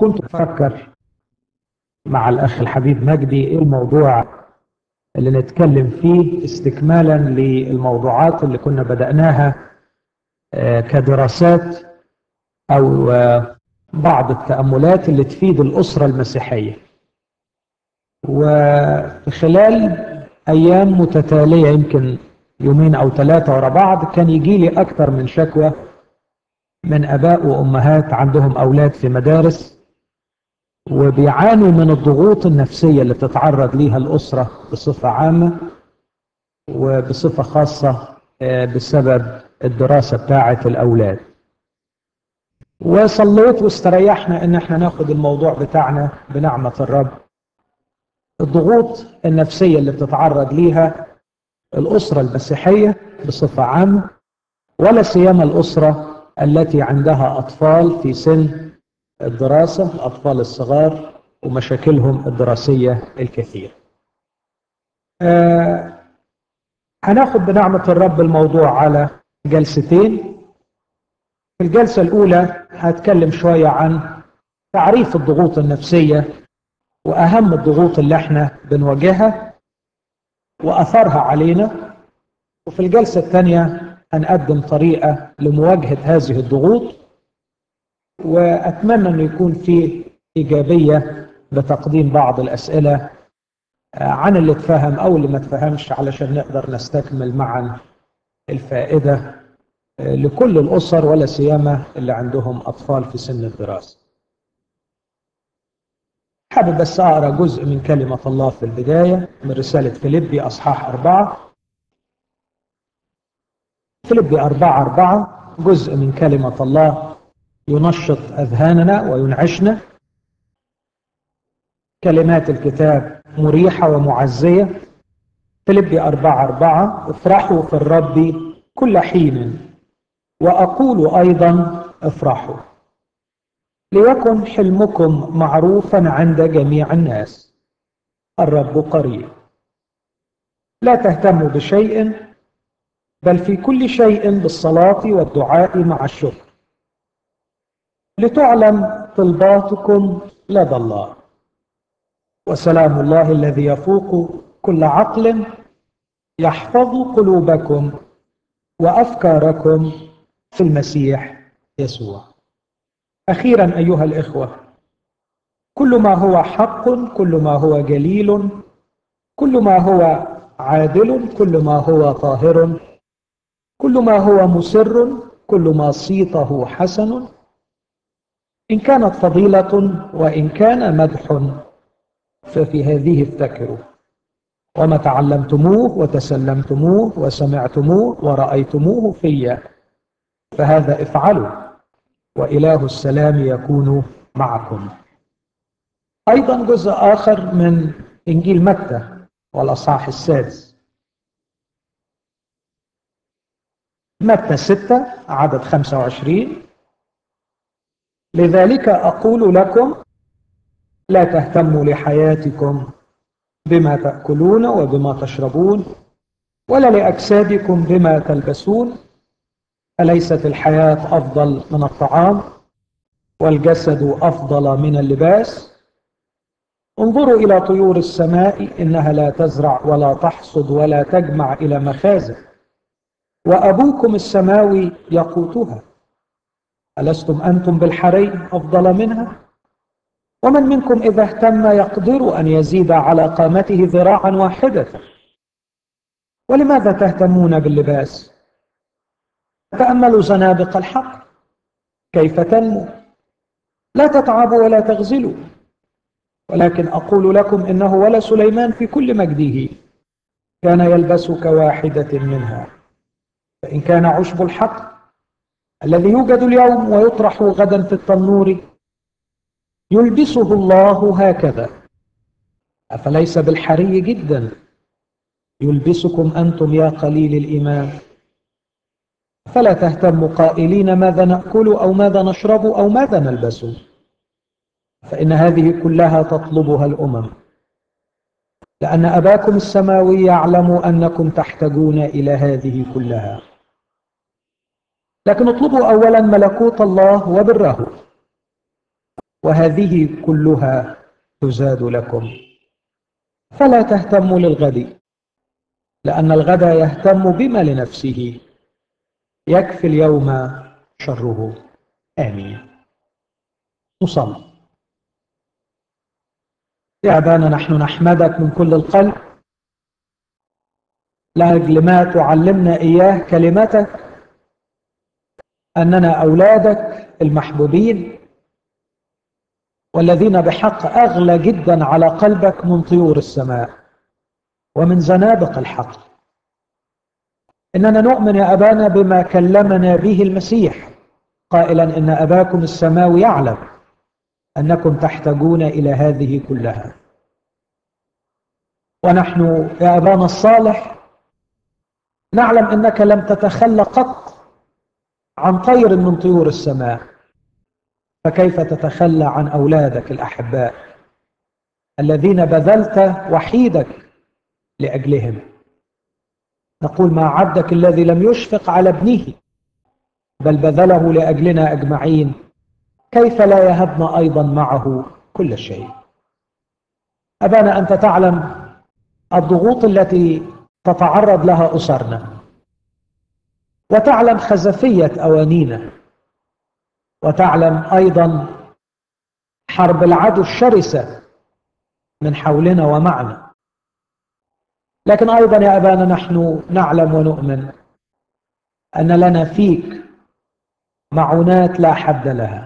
كنت بفكر مع الأخ الحبيب مجدي إيه الموضوع اللي نتكلم فيه استكمالا للموضوعات اللي كنا بدأناها كدراسات أو بعض التأملات اللي تفيد الأسرة المسيحية وفي خلال أيام متتالية يمكن يومين أو ثلاثة ورا بعض كان يجي لي أكثر من شكوى من أباء وأمهات عندهم أولاد في مدارس وبيعانوا من الضغوط النفسية اللي تتعرض ليها الأسرة بصفة عامة وبصفة خاصة بسبب الدراسة بتاعة الأولاد وصليت واستريحنا ان احنا ناخد الموضوع بتاعنا بنعمة الرب الضغوط النفسية اللي بتتعرض ليها الأسرة المسيحية بصفة عامة ولا سيما الأسرة التي عندها أطفال في سن الدراسة الأطفال الصغار ومشاكلهم الدراسية الكثيرة آه هناخد بنعمة الرب الموضوع على جلستين في الجلسة الأولى هتكلم شوية عن تعريف الضغوط النفسية وأهم الضغوط اللي احنا بنواجهها وأثرها علينا وفي الجلسة الثانية هنقدم طريقة لمواجهة هذه الضغوط وأتمنى أنه يكون في إيجابية بتقديم بعض الأسئلة عن اللي اتفهم أو اللي ما اتفهمش علشان نقدر نستكمل معا الفائدة لكل الأسر ولا سيما اللي عندهم أطفال في سن الدراسة حابب بس أقرأ جزء من كلمة الله في البداية من رسالة فيليبي أصحاح أربعة فيليبي أربعة أربعة جزء من كلمة الله ينشط أذهاننا وينعشنا كلمات الكتاب مريحة ومعزية فيليبي أربعة أربعة افرحوا في الرب كل حين وأقول أيضا افرحوا ليكن حلمكم معروفا عند جميع الناس الرب قريب لا تهتموا بشيء بل في كل شيء بالصلاة والدعاء مع الشكر لتعلم طلباتكم لدى الله وسلام الله الذي يفوق كل عقل يحفظ قلوبكم وافكاركم في المسيح يسوع اخيرا ايها الاخوه كل ما هو حق كل ما هو جليل كل ما هو عادل كل ما هو طاهر كل ما هو مسر كل ما صيته حسن ان كانت فضيله وان كان مدح ففي هذه افتكروا وما تعلمتموه وتسلمتموه وسمعتموه ورأيتموه في فهذا افعلوا وإله السلام يكون معكم أيضا جزء آخر من إنجيل متى والأصحاح السادس متى ستة عدد خمسة وعشرين لذلك أقول لكم لا تهتموا لحياتكم بما تأكلون وبما تشربون ولا لأجسادكم بما تلبسون أليست الحياة أفضل من الطعام والجسد أفضل من اللباس انظروا إلى طيور السماء إنها لا تزرع ولا تحصد ولا تجمع إلى مخازن وأبوكم السماوي يقوتها ألستم أنتم بالحري أفضل منها ومن منكم إذا اهتم يقدر أن يزيد على قامته ذراعا واحدة ولماذا تهتمون باللباس تأملوا زنابق الحق كيف تنمو لا تتعبوا ولا تغزلوا ولكن أقول لكم إنه ولا سليمان في كل مجده كان يلبس كواحدة منها فإن كان عشب الحق الذي يوجد اليوم ويطرح غدا في التنور يلبسه الله هكذا أفليس بالحري جدا يلبسكم أنتم يا قليل الإيمان فلا تهتموا قائلين ماذا نأكل أو ماذا نشرب أو ماذا نلبس فإن هذه كلها تطلبها الأمم لأن أباكم السماوي يعلم أنكم تحتاجون إلى هذه كلها لكن اطلبوا أولا ملكوت الله وبره وهذه كلها تزاد لكم فلا تهتموا للغد لأن الغد يهتم بما لنفسه يكفي اليوم شره آمين نصلي يا أبانا نحن نحمدك من كل القلب لأجل ما تعلمنا إياه كلمتك أننا أولادك المحبوبين والذين بحق أغلى جدا على قلبك من طيور السماء ومن زنابق الحق إننا نؤمن يا أبانا بما كلمنا به المسيح قائلا إن أباكم السماوي يعلم أنكم تحتاجون إلى هذه كلها ونحن يا أبانا الصالح نعلم أنك لم تتخلى قط عن طير من طيور السماء فكيف تتخلى عن أولادك الأحباء الذين بذلت وحيدك لأجلهم نقول ما عبدك الذي لم يشفق على ابنه بل بذله لأجلنا أجمعين كيف لا يهبنا أيضا معه كل شيء أبانا أنت تعلم الضغوط التي تتعرض لها أسرنا وتعلم خزفية أوانينا وتعلم أيضا حرب العدو الشرسة من حولنا ومعنا لكن أيضا يا أبانا نحن نعلم ونؤمن أن لنا فيك معونات لا حد لها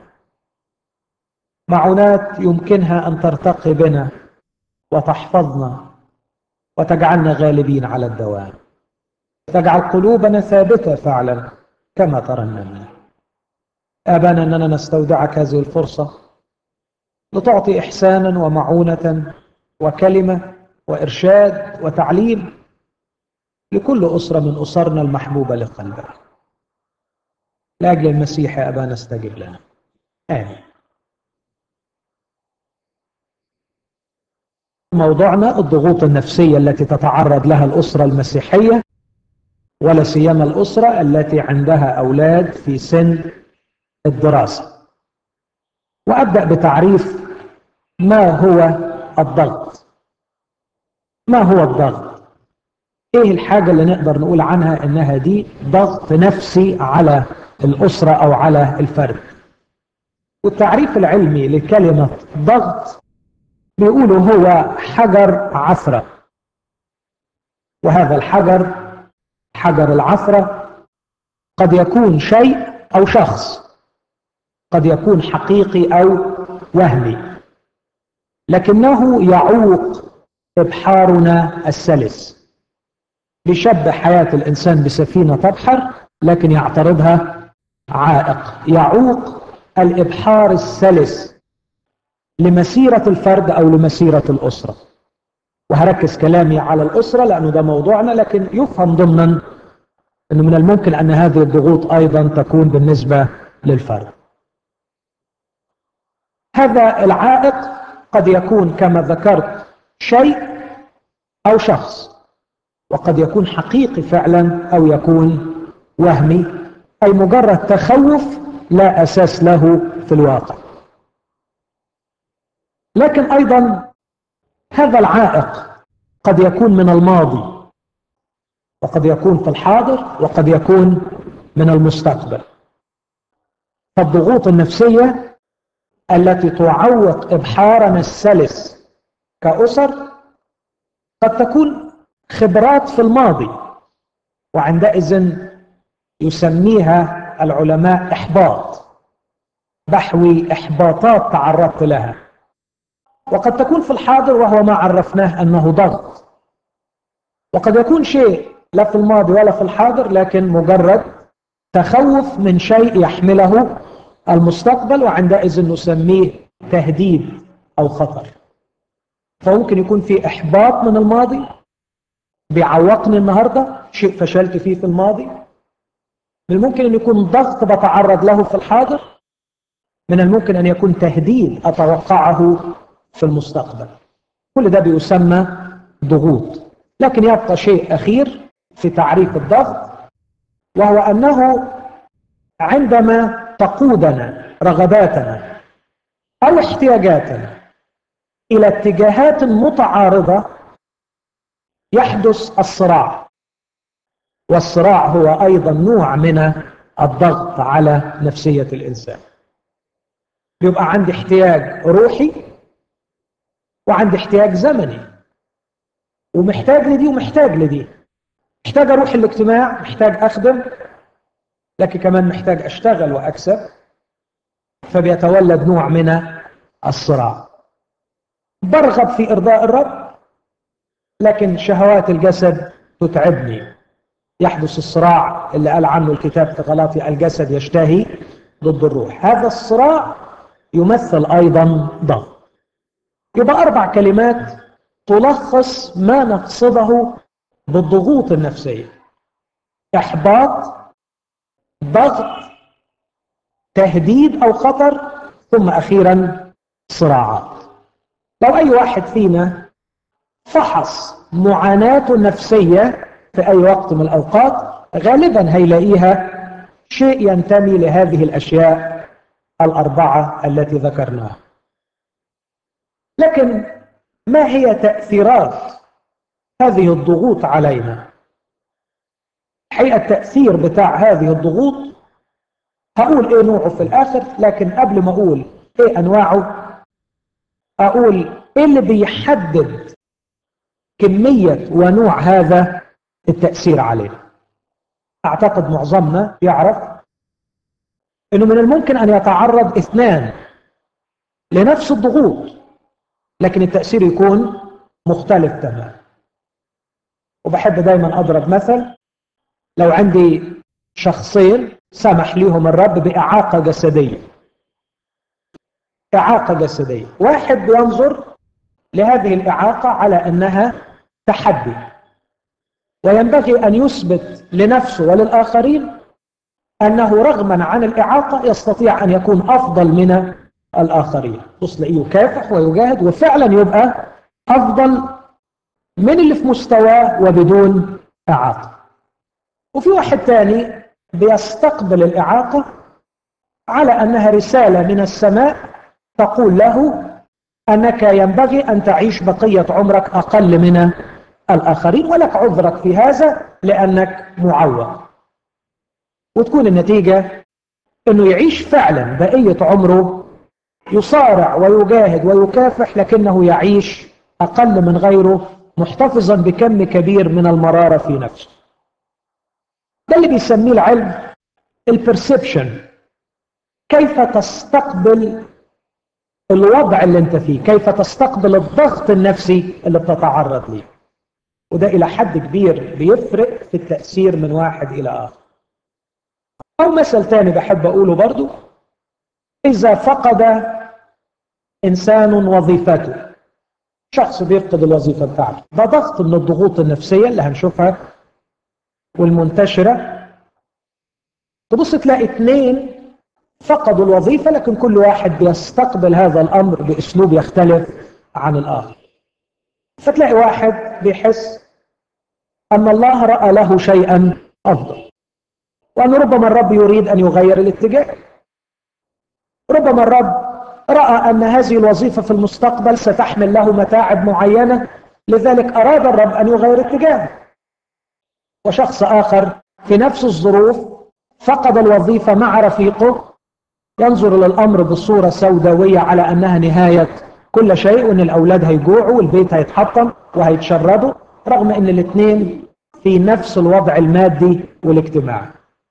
معونات يمكنها أن ترتقي بنا وتحفظنا وتجعلنا غالبين على الدوام تجعل قلوبنا ثابتة فعلا كما ترنمنا آبانا أننا نستودعك هذه الفرصة لتعطي إحسانا ومعونة وكلمة وإرشاد وتعليم لكل أسرة من أسرنا المحبوبة لقلبك لأجل المسيح يا أبانا استجب لنا آمين موضوعنا الضغوط النفسية التي تتعرض لها الأسرة المسيحية ولا سيما الأسرة التي عندها أولاد في سن الدراسة وأبدأ بتعريف ما هو الضغط ما هو الضغط ايه الحاجة اللي نقدر نقول عنها انها دي ضغط نفسي على الأسرة أو على الفرد والتعريف العلمي لكلمة ضغط بيقولوا هو حجر عثرة وهذا الحجر حجر العثرة قد يكون شيء أو شخص قد يكون حقيقي أو وهمي لكنه يعوق إبحارنا السلس بيشبه حياة الإنسان بسفينة تبحر لكن يعترضها عائق يعوق الإبحار السلس لمسيرة الفرد أو لمسيرة الأسرة وهركز كلامي على الأسرة لأنه ده موضوعنا لكن يفهم ضمنا أنه من الممكن أن هذه الضغوط أيضا تكون بالنسبة للفرد هذا العائق قد يكون كما ذكرت شيء أو شخص وقد يكون حقيقي فعلا أو يكون وهمي أي مجرد تخوف لا أساس له في الواقع لكن أيضا هذا العائق قد يكون من الماضي وقد يكون في الحاضر وقد يكون من المستقبل فالضغوط النفسية التي تعوق إبحارنا السلس كأسر قد تكون خبرات في الماضي وعندئذ يسميها العلماء إحباط بحوي إحباطات تعرضت لها وقد تكون في الحاضر وهو ما عرفناه أنه ضغط وقد يكون شيء لا في الماضي ولا في الحاضر لكن مجرد تخوف من شيء يحمله المستقبل وعندئذ نسميه تهديد أو خطر فممكن يكون في إحباط من الماضي بيعوقني النهاردة شيء فشلت فيه في الماضي من الممكن أن يكون ضغط بتعرض له في الحاضر من الممكن أن يكون تهديد أتوقعه في المستقبل كل ده بيسمى ضغوط لكن يبقى شيء أخير في تعريف الضغط وهو أنه عندما تقودنا رغباتنا أو احتياجات إلى اتجاهات متعارضة يحدث الصراع والصراع هو أيضا نوع من الضغط على نفسية الإنسان يبقى عندي احتياج روحي وعندي احتياج زمني ومحتاج لدي ومحتاج لدي محتاج اروح الاجتماع محتاج اخدم لكن كمان محتاج اشتغل واكسب فبيتولد نوع من الصراع برغب في ارضاء الرب لكن شهوات الجسد تتعبني يحدث الصراع اللي قال عنه الكتاب في غلاطي الجسد يشتهي ضد الروح هذا الصراع يمثل ايضا ضغط يبقى اربع كلمات تلخص ما نقصده بالضغوط النفسيه احباط ضغط تهديد او خطر ثم اخيرا صراعات لو اي واحد فينا فحص معاناته النفسيه في اي وقت من الاوقات غالبا هيلاقيها شيء ينتمي لهذه الاشياء الاربعه التي ذكرناها لكن ما هي تاثيرات هذه الضغوط علينا حقيقه التاثير بتاع هذه الضغوط هقول ايه نوعه في الاخر لكن قبل ما اقول ايه انواعه اقول ايه اللي بيحدد كميه ونوع هذا التاثير علينا اعتقد معظمنا يعرف انه من الممكن ان يتعرض اثنان لنفس الضغوط لكن التاثير يكون مختلف تماما وبحب دايما اضرب مثل لو عندي شخصين سمح ليهم الرب باعاقه جسديه اعاقه جسديه واحد بينظر لهذه الاعاقه على انها تحدي وينبغي ان يثبت لنفسه وللاخرين أنه رغما عن الإعاقة يستطيع أن يكون أفضل من الآخرين بص تلاقيه يكافح ويجاهد وفعلا يبقى أفضل من اللي في مستواه وبدون إعاقة وفي واحد تاني بيستقبل الإعاقة على أنها رسالة من السماء تقول له أنك ينبغي أن تعيش بقية عمرك أقل من الآخرين ولك عذرك في هذا لأنك معوق وتكون النتيجة أنه يعيش فعلا بقية عمره يصارع ويجاهد ويكافح لكنه يعيش أقل من غيره محتفظا بكم كبير من المرارة في نفسه ده اللي بيسميه العلم البرسبشن كيف تستقبل الوضع اللي انت فيه كيف تستقبل الضغط النفسي اللي بتتعرض ليه وده إلى حد كبير بيفرق في التأثير من واحد إلى آخر أو مثل تاني بحب أقوله برضو إذا فقد إنسان وظيفته شخص بيفقد الوظيفة بتاعته ده ضغط من الضغوط النفسية اللي هنشوفها والمنتشرة تبص تلاقي اثنين فقدوا الوظيفة لكن كل واحد بيستقبل هذا الأمر بأسلوب يختلف عن الآخر فتلاقي واحد بيحس أن الله رأى له شيئا أفضل وأن ربما الرب يريد أن يغير الاتجاه ربما الرب رأى أن هذه الوظيفة في المستقبل ستحمل له متاعب معينة لذلك أراد الرب أن يغير اتجاهه وشخص آخر في نفس الظروف فقد الوظيفة مع رفيقه ينظر للأمر بصورة سوداوية على أنها نهاية كل شيء وأن الأولاد هيجوعوا والبيت هيتحطم وهيتشردوا رغم أن الاثنين في نفس الوضع المادي والاجتماعي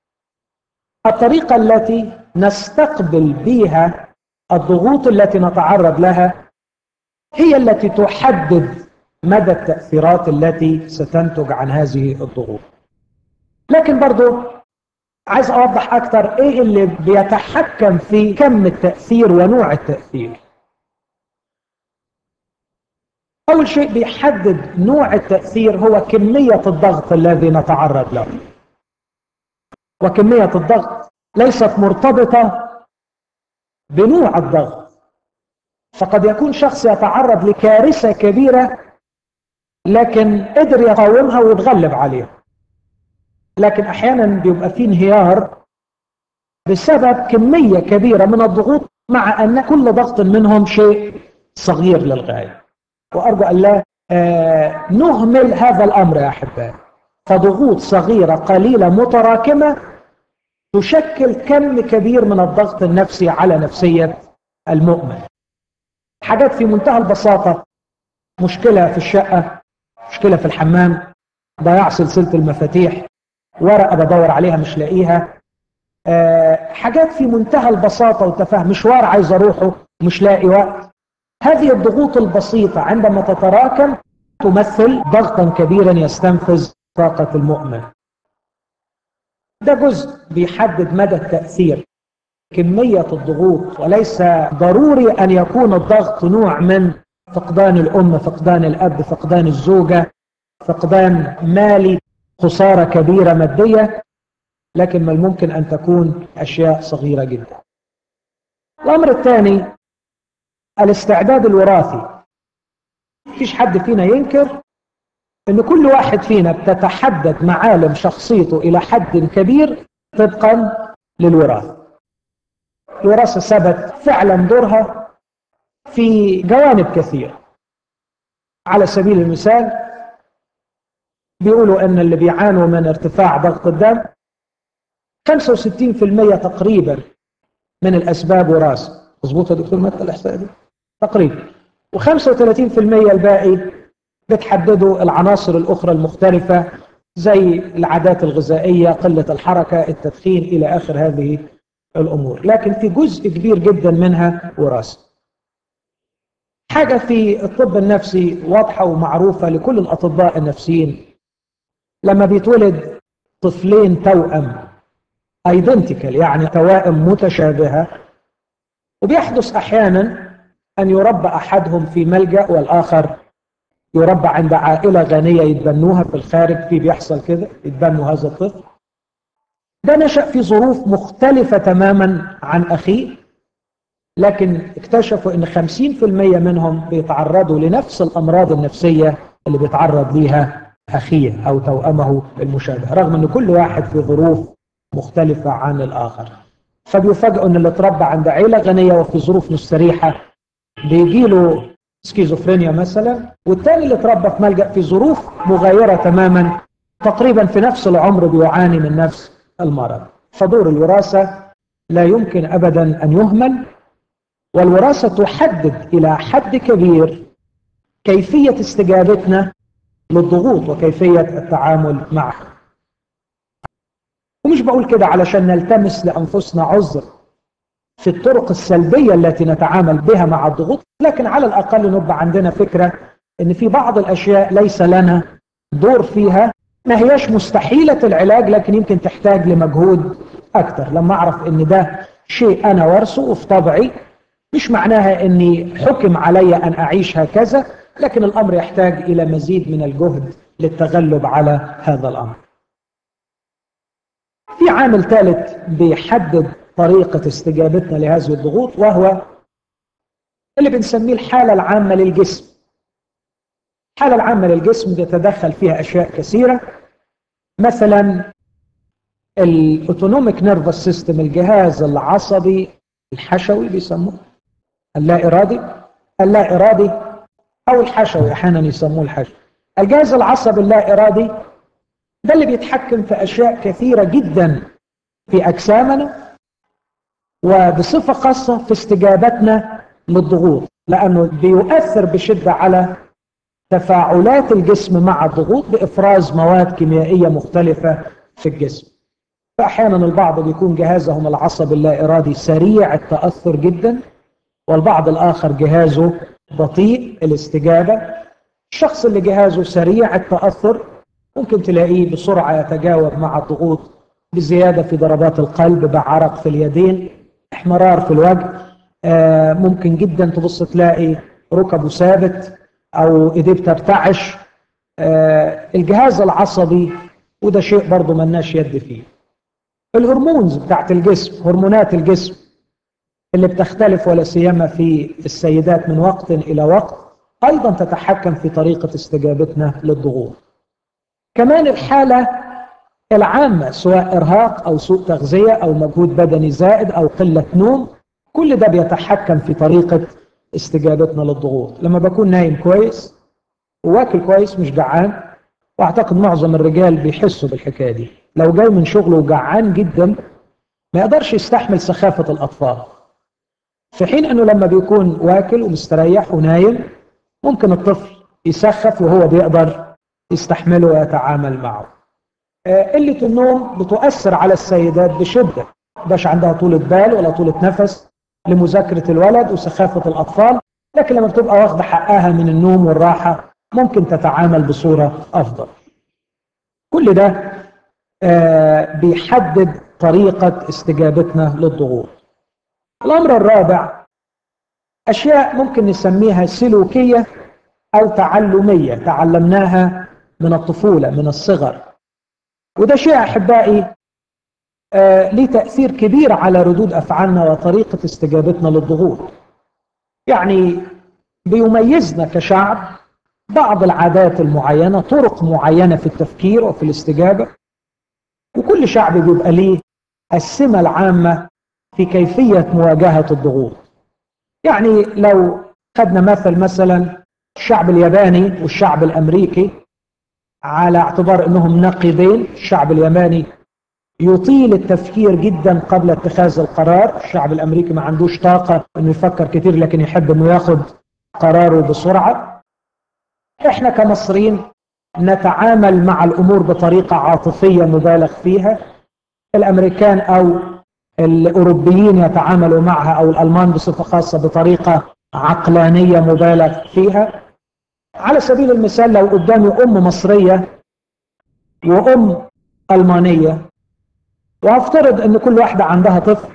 الطريقة التي نستقبل بها الضغوط التي نتعرض لها هي التي تحدد مدى التأثيرات التي ستنتج عن هذه الضغوط لكن برضو عايز أوضح أكتر إيه اللي بيتحكم في كم التأثير ونوع التأثير أول شيء بيحدد نوع التأثير هو كمية الضغط الذي نتعرض له وكمية الضغط ليست مرتبطة بنوع الضغط فقد يكون شخص يتعرض لكارثة كبيرة لكن قدر يقاومها ويتغلب عليها لكن أحيانا بيبقى فيه انهيار بسبب كمية كبيرة من الضغوط مع أن كل ضغط منهم شيء صغير للغاية وأرجو أن لا آه نهمل هذا الأمر يا أحبائي فضغوط صغيرة قليلة متراكمة تشكل كم كبير من الضغط النفسي على نفسية المؤمن حاجات في منتهى البساطة مشكلة في الشقة مشكلة في الحمام ضياع سلسلة المفاتيح ورقة بدور عليها مش لاقيها أه حاجات في منتهى البساطة والتفاهم مشوار عايز أروحه مش لاقي وقت هذه الضغوط البسيطة عندما تتراكم تمثل ضغطا كبيرا يستنفذ طاقة المؤمن ده جزء بيحدد مدى التأثير كمية الضغوط وليس ضروري أن يكون الضغط نوع من فقدان الأم فقدان الأب فقدان الزوجة فقدان مالي خسارة كبيرة مادية لكن من الممكن أن تكون أشياء صغيرة جدا الأمر الثاني الاستعداد الوراثي مفيش حد فينا ينكر ان كل واحد فينا بتتحدد معالم شخصيته الى حد كبير طبقا للوراثه الوراثه ثبت فعلا دورها في جوانب كثيره على سبيل المثال بيقولوا ان اللي بيعانوا من ارتفاع ضغط الدم 65% تقريبا من الاسباب وراثه مظبوط يا دكتور متى الاحصائيه دي تقريبا و35% الباقي بتحددوا العناصر الأخرى المختلفة زي العادات الغذائية قلة الحركة التدخين إلى آخر هذه الأمور لكن في جزء كبير جدا منها وراثة حاجة في الطب النفسي واضحة ومعروفة لكل الأطباء النفسيين لما بيتولد طفلين توأم ايدنتيكال يعني توائم متشابهة وبيحدث أحيانا أن يربى أحدهم في ملجأ والآخر يربى عند عائلة غنية يتبنوها في الخارج في بيحصل كده يتبنوا هذا الطفل ده نشأ في ظروف مختلفة تماما عن أخيه لكن اكتشفوا ان 50% منهم بيتعرضوا لنفس الامراض النفسية اللي بيتعرض ليها اخيه او توأمه المشابه رغم ان كل واحد في ظروف مختلفة عن الاخر فبيفاجئوا ان اللي اتربى عند عيلة غنية وفي ظروف مستريحة بيجي له سكيزوفرينيا مثلا والتاني اللي اتربى في ملجأ في ظروف مغايرة تماما تقريبا في نفس العمر بيعاني من نفس المرض فدور الوراثة لا يمكن أبدا أن يهمل والوراثة تحدد إلى حد كبير كيفية استجابتنا للضغوط وكيفية التعامل معها ومش بقول كده علشان نلتمس لأنفسنا عذر في الطرق السلبية التي نتعامل بها مع الضغوط لكن على الأقل نبقى عندنا فكرة أن في بعض الأشياء ليس لنا دور فيها ما هياش مستحيلة العلاج لكن يمكن تحتاج لمجهود أكتر لما أعرف أن ده شيء أنا ورثه وفي طبعي مش معناها أني حكم علي أن أعيش هكذا لكن الأمر يحتاج إلى مزيد من الجهد للتغلب على هذا الأمر في عامل ثالث بيحدد طريقة استجابتنا لهذه الضغوط وهو اللي بنسميه الحالة العامة للجسم الحالة العامة للجسم بيتدخل فيها أشياء كثيرة مثلا الاوتونوميك نيرفس سيستم الجهاز العصبي الحشوي بيسموه اللا إرادي اللا إرادي أو الحشوي أحيانا يسموه الحشوي الجهاز العصبي اللا إرادي ده اللي بيتحكم في أشياء كثيرة جدا في أجسامنا وبصفة خاصة في استجابتنا للضغوط لأنه بيؤثر بشدة على تفاعلات الجسم مع الضغوط بإفراز مواد كيميائية مختلفة في الجسم فأحيانا البعض بيكون جهازهم العصبي اللا إرادي سريع التأثر جدا والبعض الآخر جهازه بطيء الاستجابة الشخص اللي جهازه سريع التأثر ممكن تلاقيه بسرعة يتجاوب مع الضغوط بزيادة في ضربات القلب بعرق في اليدين احمرار في الوجه آه ممكن جدا تبص تلاقي ركبه ثابت او ايديه بترتعش آه الجهاز العصبي وده شيء برضه ملناش يد فيه الهرمونز بتاعت الجسم هرمونات الجسم اللي بتختلف ولا سيما في السيدات من وقت الى وقت ايضا تتحكم في طريقه استجابتنا للضغوط كمان الحاله العامة سواء إرهاق أو سوء تغذية أو مجهود بدني زائد أو قلة نوم كل ده بيتحكم في طريقة استجابتنا للضغوط لما بكون نايم كويس واكل كويس مش جعان واعتقد معظم الرجال بيحسوا بالحكايه دي لو جاي من شغله وجعان جدا ما يقدرش يستحمل سخافه الاطفال في حين انه لما بيكون واكل ومستريح ونايم ممكن الطفل يسخف وهو بيقدر يستحمله ويتعامل معه قلة النوم بتؤثر على السيدات بشدة باش عندها طولة بال ولا طولة نفس لمذاكرة الولد وسخافة الأطفال لكن لما بتبقى واخدة حقها من النوم والراحة ممكن تتعامل بصورة أفضل كل ده بيحدد طريقة استجابتنا للضغوط الأمر الرابع أشياء ممكن نسميها سلوكية أو تعلمية تعلمناها من الطفولة من الصغر وده شيء أحبائي آه ليه تأثير كبير على ردود أفعالنا وطريقة استجابتنا للضغوط يعني بيميزنا كشعب بعض العادات المعينة طرق معينة في التفكير وفي الاستجابة وكل شعب بيبقى ليه السمة العامة في كيفية مواجهة الضغوط يعني لو خدنا مثل مثلا الشعب الياباني والشعب الأمريكي على اعتبار أنهم نقيضين الشعب الياباني يطيل التفكير جدا قبل اتخاذ القرار الشعب الأمريكي ما عندوش طاقة أنه يفكر كتير لكن يحب أنه ياخد قراره بسرعة احنا كمصريين نتعامل مع الأمور بطريقة عاطفية مبالغ فيها الأمريكان أو الأوروبيين يتعاملوا معها أو الألمان بصفة خاصة بطريقة عقلانية مبالغ فيها على سبيل المثال لو قدامي أم مصرية وأم ألمانية وأفترض أن كل واحدة عندها طفل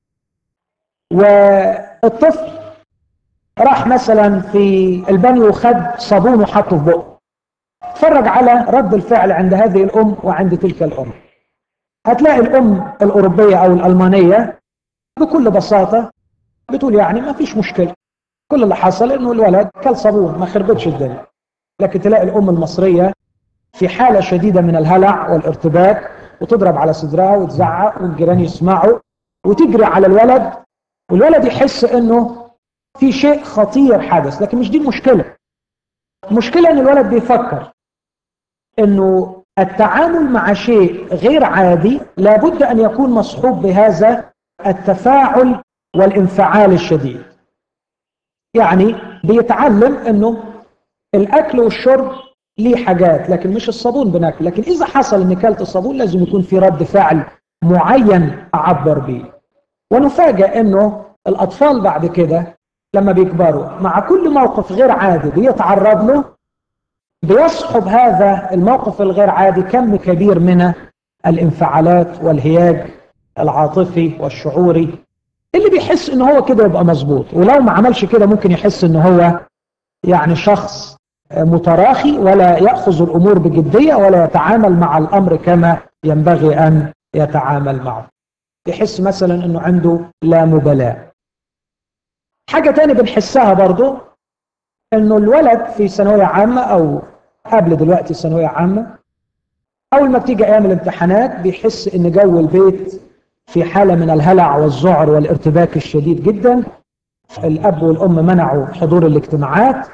والطفل راح مثلا في البانيو وخد صابون وحطه في بقه اتفرج على رد الفعل عند هذه الأم وعند تلك الأم هتلاقي الأم الأوروبية أو الألمانية بكل بساطة بتقول يعني ما فيش مشكلة كل اللي حصل انه الولد كل صابون ما خربتش الدنيا لكن تلاقي الام المصريه في حاله شديده من الهلع والارتباك وتضرب على صدرها وتزعق والجيران يسمعوا وتجري على الولد والولد يحس انه في شيء خطير حدث لكن مش دي المشكله المشكله ان الولد بيفكر انه التعامل مع شيء غير عادي لابد ان يكون مصحوب بهذا التفاعل والانفعال الشديد يعني بيتعلم انه الاكل والشرب ليه حاجات لكن مش الصابون بناكل لكن اذا حصل ان كلت الصابون لازم يكون في رد فعل معين اعبر به ونفاجئ انه الاطفال بعد كده لما بيكبروا مع كل موقف غير عادي بيتعرض له بيصحب هذا الموقف الغير عادي كم كبير من الانفعالات والهياج العاطفي والشعوري اللي بيحس ان هو كده يبقى مظبوط ولو ما عملش كده ممكن يحس ان هو يعني شخص متراخي ولا ياخذ الامور بجديه ولا يتعامل مع الامر كما ينبغي ان يتعامل معه يحس مثلا انه عنده لا مبالاه حاجه تاني بنحسها برضو انه الولد في ثانويه عامه او قبل دلوقتي ثانويه عامه اول ما بتيجي ايام الامتحانات بيحس ان جو البيت في حالة من الهلع والذعر والارتباك الشديد جدا الأب والأم منعوا حضور الاجتماعات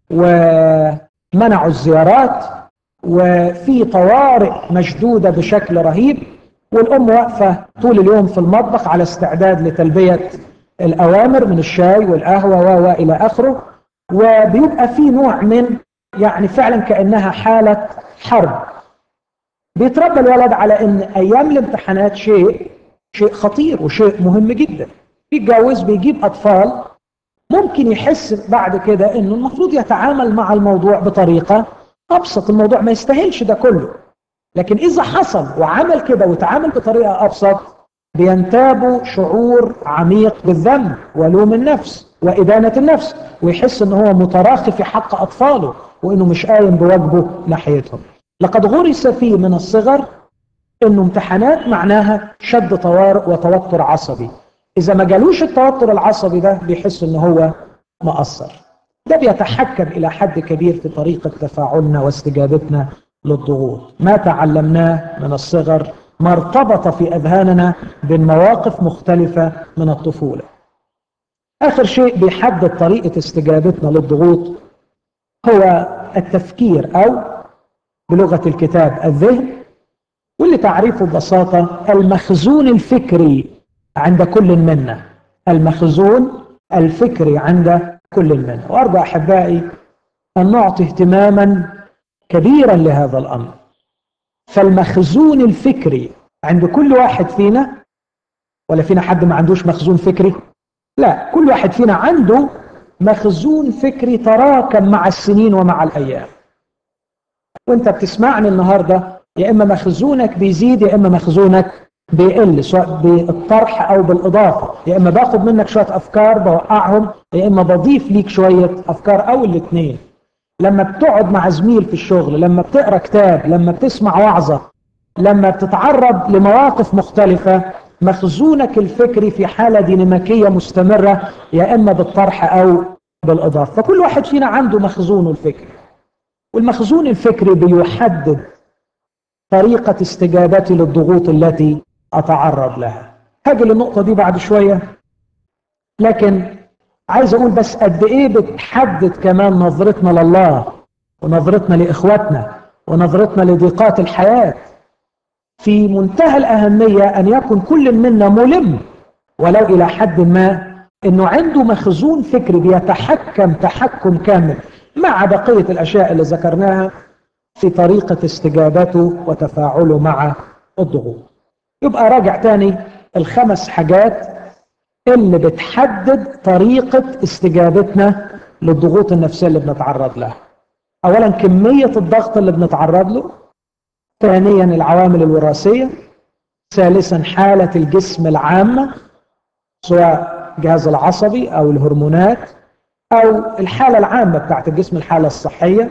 ومنعوا الزيارات وفي طوارئ مشدودة بشكل رهيب والأم واقفة طول اليوم في المطبخ على استعداد لتلبية الأوامر من الشاي والقهوة وإلى آخره وبيبقى في نوع من يعني فعلا كأنها حالة حرب بيتربى الولد على أن أيام الامتحانات شيء شيء خطير وشيء مهم جدا بيتجوز بيجيب أطفال ممكن يحس بعد كده أنه المفروض يتعامل مع الموضوع بطريقة أبسط الموضوع ما يستاهلش ده كله لكن إذا حصل وعمل كده وتعامل بطريقة أبسط بينتابه شعور عميق بالذنب ولوم النفس وإدانة النفس ويحس أنه هو متراخي في حق أطفاله وأنه مش قايم بواجبه ناحيتهم لقد غرس فيه من الصغر انه امتحانات معناها شد طوارئ وتوتر عصبي اذا ما جالوش التوتر العصبي ده بيحس ان هو مقصر ده بيتحكم الى حد كبير في طريقه تفاعلنا واستجابتنا للضغوط ما تعلمناه من الصغر ما ارتبط في اذهاننا بمواقف مختلفه من الطفوله آخر شيء بيحدد طريقة استجابتنا للضغوط هو التفكير أو بلغة الكتاب الذهن واللي تعريفه ببساطة المخزون الفكري عند كل منا المخزون الفكري عند كل منا وأرجو أحبائي أن نعطي اهتماما كبيرا لهذا الأمر فالمخزون الفكري عند كل واحد فينا ولا فينا حد ما عندوش مخزون فكري لا كل واحد فينا عنده مخزون فكري تراكم مع السنين ومع الأيام وانت بتسمعني النهاردة يا إما مخزونك بيزيد يا إما مخزونك بيقل سواء بالطرح أو بالإضافة يا إما باخد منك شوية أفكار بوقعهم يا إما بضيف ليك شوية أفكار أو الاثنين لما بتقعد مع زميل في الشغل لما بتقرا كتاب لما بتسمع وعظة لما بتتعرض لمواقف مختلفة مخزونك الفكري في حالة ديناميكية مستمرة يا إما بالطرح أو بالإضافة فكل واحد فينا عنده مخزونه الفكري والمخزون الفكري بيحدد طريقة استجابتي للضغوط التي أتعرض لها هاجي للنقطة دي بعد شوية لكن عايز أقول بس قد إيه بتحدد كمان نظرتنا لله ونظرتنا لإخواتنا ونظرتنا لضيقات الحياة في منتهى الأهمية أن يكون كل منا ملم ولو إلى حد ما أنه عنده مخزون فكري بيتحكم تحكم كامل مع بقية الأشياء اللي ذكرناها في طريقة استجابته وتفاعله مع الضغوط يبقى راجع تاني الخمس حاجات اللي بتحدد طريقة استجابتنا للضغوط النفسية اللي بنتعرض لها أولا كمية الضغط اللي بنتعرض له ثانيا العوامل الوراثية ثالثا حالة الجسم العامة سواء الجهاز العصبي أو الهرمونات أو الحالة العامة بتاعت الجسم الحالة الصحية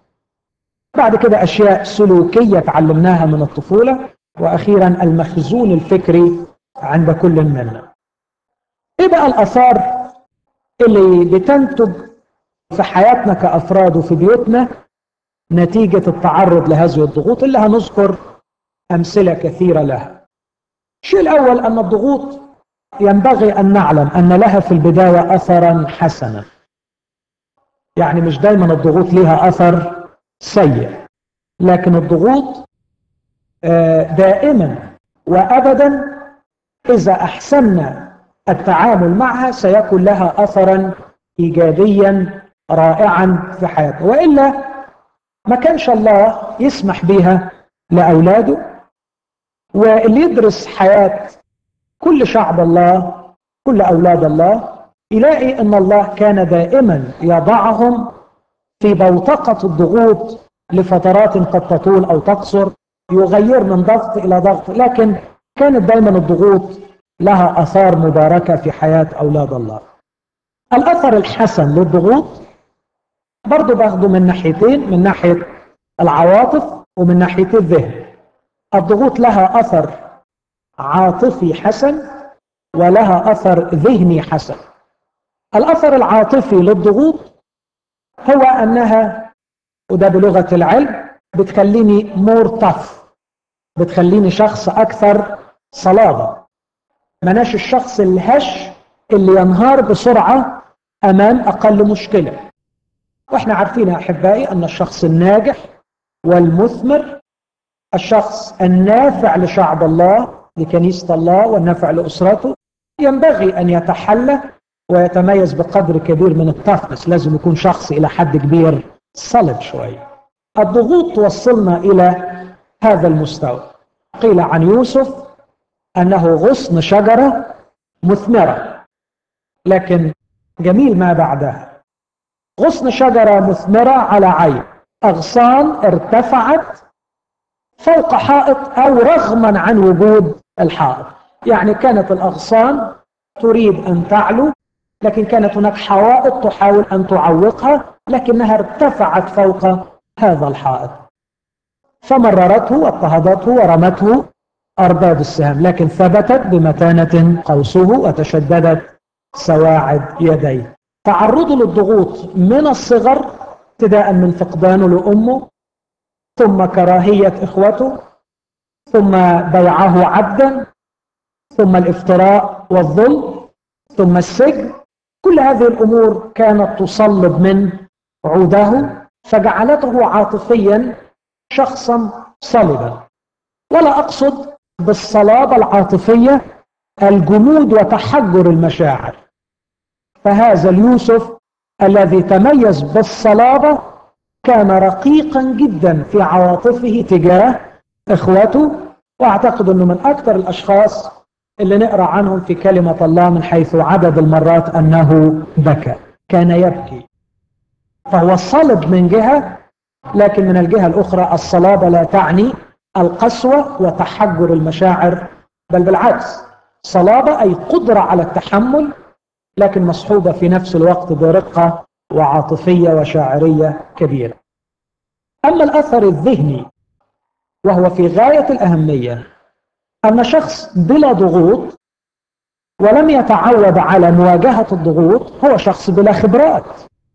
بعد كده أشياء سلوكية تعلمناها من الطفولة وأخيرا المخزون الفكري عند كل منا إيه بقى الآثار اللي بتنتج في حياتنا كأفراد وفي بيوتنا نتيجة التعرض لهذه الضغوط اللي هنذكر أمثلة كثيرة لها الشيء الأول أن الضغوط ينبغي أن نعلم أن لها في البداية أثرا حسنا يعني مش دايما الضغوط لها أثر سيء لكن الضغوط دائما وأبدا إذا أحسننا التعامل معها سيكون لها أثرا إيجابيا رائعا في حياتنا وإلا ما كانش الله يسمح بها لأولاده واللي يدرس حياة كل شعب الله كل أولاد الله يلاقي أن الله كان دائما يضعهم في بوتقة الضغوط لفترات قد تطول أو تقصر يغير من ضغط إلى ضغط لكن كانت دائما الضغوط لها أثار مباركة في حياة أولاد الله الأثر الحسن للضغوط برضو باخده من ناحيتين من ناحية العواطف ومن ناحية الذهن الضغوط لها أثر عاطفي حسن ولها أثر ذهني حسن الأثر العاطفي للضغوط هو أنها وده بلغة العلم بتخليني مور طف بتخليني شخص أكثر صلابة مناش الشخص الهش اللي ينهار بسرعة أمام أقل مشكلة وإحنا عارفين يا أحبائي أن الشخص الناجح والمثمر الشخص النافع لشعب الله لكنيسة الله والنافع لأسرته ينبغي أن يتحلى ويتميز بقدر كبير من التفنس لازم يكون شخص إلى حد كبير صلب شوية الضغوط توصلنا إلى هذا المستوى قيل عن يوسف أنه غصن شجرة مثمرة لكن جميل ما بعدها غصن شجرة مثمرة على عين أغصان ارتفعت فوق حائط أو رغما عن وجود الحائط يعني كانت الأغصان تريد أن تعلو لكن كانت هناك حوائط تحاول أن تعوقها لكنها ارتفعت فوق هذا الحائط فمررته واضطهدته ورمته أرباب السهام لكن ثبتت بمتانة قوسه وتشددت سواعد يديه تعرضه للضغوط من الصغر ابتداء من فقدانه لأمه ثم كراهية إخوته ثم بيعه عبدا ثم الافتراء والظلم ثم السجن كل هذه الأمور كانت تصلب من عوده فجعلته عاطفيا شخصا صلبا ولا أقصد بالصلابة العاطفية الجمود وتحجر المشاعر فهذا اليوسف الذي تميز بالصلابة كان رقيقا جدا في عواطفه تجاه اخوته واعتقد انه من اكثر الاشخاص اللي نقرا عنهم في كلمه الله من حيث عدد المرات انه بكى كان يبكي فهو صلب من جهه لكن من الجهه الاخرى الصلابه لا تعني القسوه وتحجر المشاعر بل بالعكس صلابه اي قدره على التحمل لكن مصحوبه في نفس الوقت برقه وعاطفيه وشاعريه كبيره اما الاثر الذهني وهو في غايه الاهميه ان شخص بلا ضغوط ولم يتعود على مواجهه الضغوط هو شخص بلا خبرات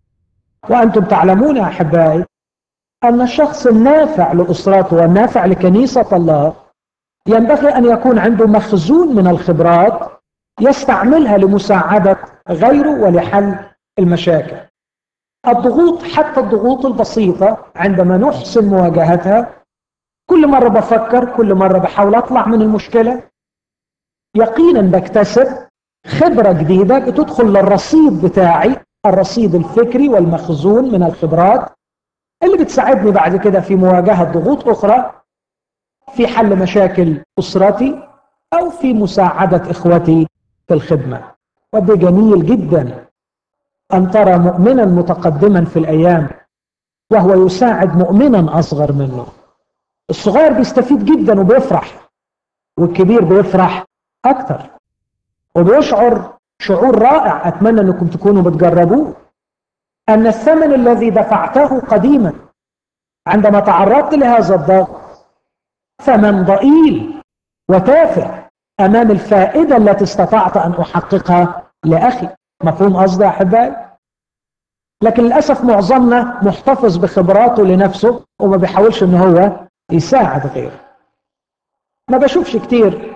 وانتم تعلمون يا احبائي ان الشخص النافع لاسرته والنافع لكنيسه الله ينبغي ان يكون عنده مخزون من الخبرات يستعملها لمساعده غيره ولحل المشاكل الضغوط حتى الضغوط البسيطة عندما نحسن مواجهتها كل مرة بفكر كل مرة بحاول أطلع من المشكلة يقينا بكتسب خبرة جديدة بتدخل للرصيد بتاعي الرصيد الفكري والمخزون من الخبرات اللي بتساعدني بعد كده في مواجهة ضغوط أخرى في حل مشاكل أسرتي أو في مساعدة إخوتي في الخدمة وده جميل جدا أن ترى مؤمنا متقدما في الأيام وهو يساعد مؤمنا أصغر منه الصغير بيستفيد جدا وبيفرح والكبير بيفرح أكثر وبيشعر شعور رائع أتمنى أنكم تكونوا بتجربوه أن الثمن الذي دفعته قديما عندما تعرضت لهذا الضغط ثمن ضئيل وتافه أمام الفائدة التي استطعت أن أحققها لأخي مفهوم قصدي يا أحبائي لكن للأسف معظمنا محتفظ بخبراته لنفسه وما بيحاولش أن هو يساعد غيره ما بشوفش كتير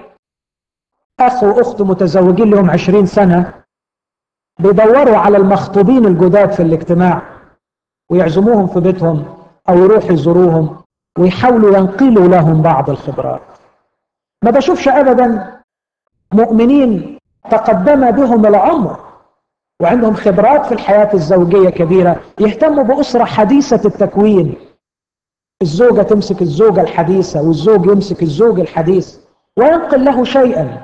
أخ وأخت متزوجين لهم عشرين سنة بيدوروا على المخطوبين الجداد في الاجتماع ويعزموهم في بيتهم أو يروحوا يزوروهم ويحاولوا ينقلوا لهم بعض الخبرات ما بشوفش أبدا مؤمنين تقدم بهم العمر وعندهم خبرات في الحياة الزوجية كبيرة يهتموا بأسرة حديثة التكوين الزوجة تمسك الزوجة الحديثة والزوج يمسك الزوج الحديث وينقل له شيئا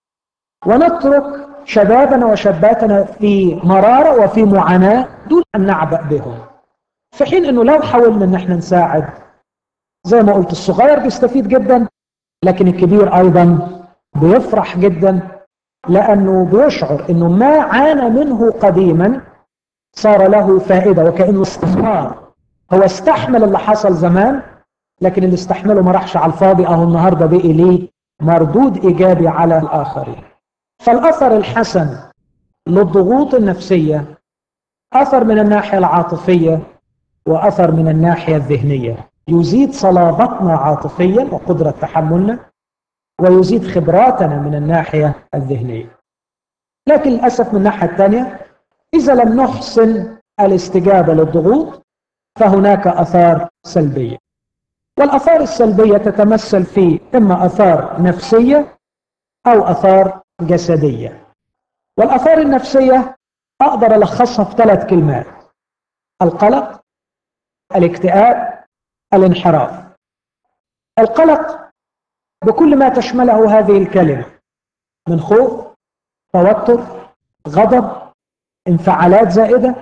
ونترك شبابنا وشاباتنا في مرارة وفي معاناة دون أن نعبأ بهم في حين أنه لو حاولنا أن احنا نساعد زي ما قلت الصغير بيستفيد جدا لكن الكبير أيضا بيفرح جدا لأنه بيشعر أنه ما عانى منه قديما صار له فائدة وكأنه استثمار هو استحمل اللي حصل زمان لكن اللي استحمله ما راحش على الفاضي أهو النهاردة بقي ليه مردود إيجابي على الآخرين فالأثر الحسن للضغوط النفسية أثر من الناحية العاطفية وأثر من الناحية الذهنية يزيد صلابتنا عاطفيا وقدرة تحملنا ويزيد خبراتنا من الناحية الذهنية لكن للأسف من الناحية الثانية إذا لم نحسن الاستجابة للضغوط فهناك أثار سلبية والأثار السلبية تتمثل في إما أثار نفسية أو أثار جسدية والأثار النفسية أقدر ألخصها في ثلاث كلمات القلق الاكتئاب الانحراف القلق بكل ما تشمله هذه الكلمة من خوف توتر غضب انفعالات زائدة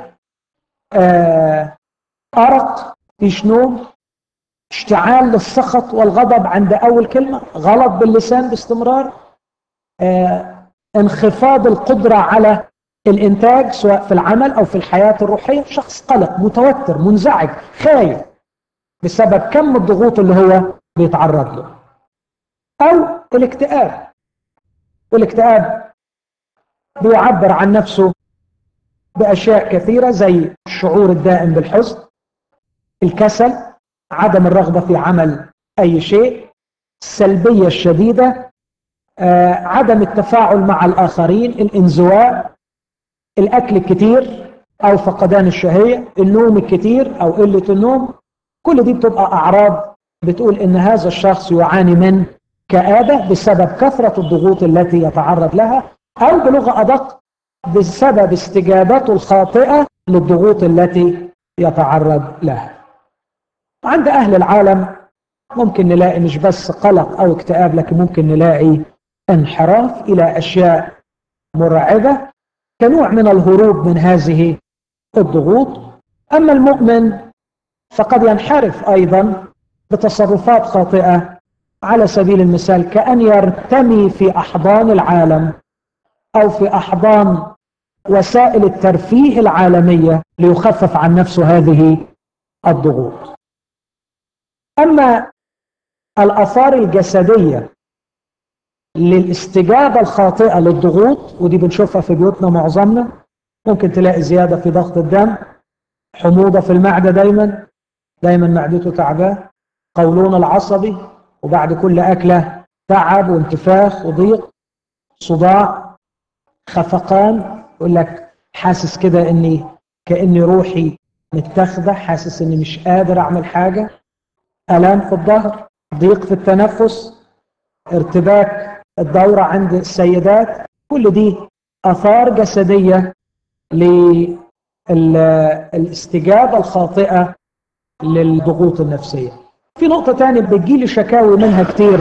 آه، أرق فيش نوم اشتعال للسخط والغضب عند أول كلمة غلط باللسان باستمرار آه، انخفاض القدرة على الإنتاج سواء في العمل أو في الحياة الروحية شخص قلق متوتر منزعج خايف بسبب كم الضغوط اللي هو بيتعرض له أو الاكتئاب والاكتئاب بيعبر عن نفسه بأشياء كثيرة زي الشعور الدائم بالحزن الكسل عدم الرغبة في عمل أي شيء السلبية الشديدة آه، عدم التفاعل مع الآخرين الانزواء الأكل الكتير أو فقدان الشهية النوم الكتير أو قلة النوم كل دي بتبقى أعراض بتقول إن هذا الشخص يعاني من كآبة بسبب كثرة الضغوط التي يتعرض لها أو بلغة أدق بسبب استجابته الخاطئة للضغوط التي يتعرض لها عند أهل العالم ممكن نلاقي مش بس قلق أو اكتئاب لكن ممكن نلاقي انحراف إلى أشياء مرعبة كنوع من الهروب من هذه الضغوط أما المؤمن فقد ينحرف أيضا بتصرفات خاطئة على سبيل المثال كأن يرتمي في أحضان العالم أو في أحضان وسائل الترفيه العالمية ليخفف عن نفسه هذه الضغوط أما الآثار الجسدية للاستجابة الخاطئة للضغوط ودي بنشوفها في بيوتنا معظمنا ممكن تلاقي زيادة في ضغط الدم حموضة في المعدة دايما دايما معدته تعباه قولون العصبي وبعد كل أكلة تعب وانتفاخ وضيق صداع خفقان يقول لك حاسس كده اني كاني روحي متاخده حاسس اني مش قادر اعمل حاجه الام في الظهر ضيق في التنفس ارتباك الدوره عند السيدات كل دي اثار جسديه للاستجابه الخاطئه للضغوط النفسيه في نقطه ثانيه بتجيلي شكاوي منها كتير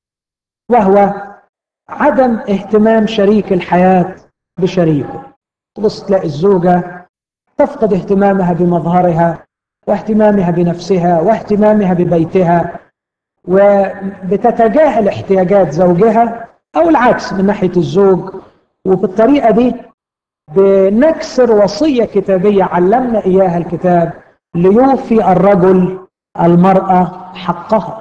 وهو عدم اهتمام شريك الحياه بشريكه تبص تلاقي الزوجة تفقد اهتمامها بمظهرها واهتمامها بنفسها واهتمامها ببيتها وبتتجاهل احتياجات زوجها أو العكس من ناحية الزوج وبالطريقة دي بنكسر وصية كتابية علمنا إياها الكتاب ليوفي الرجل المرأة حقها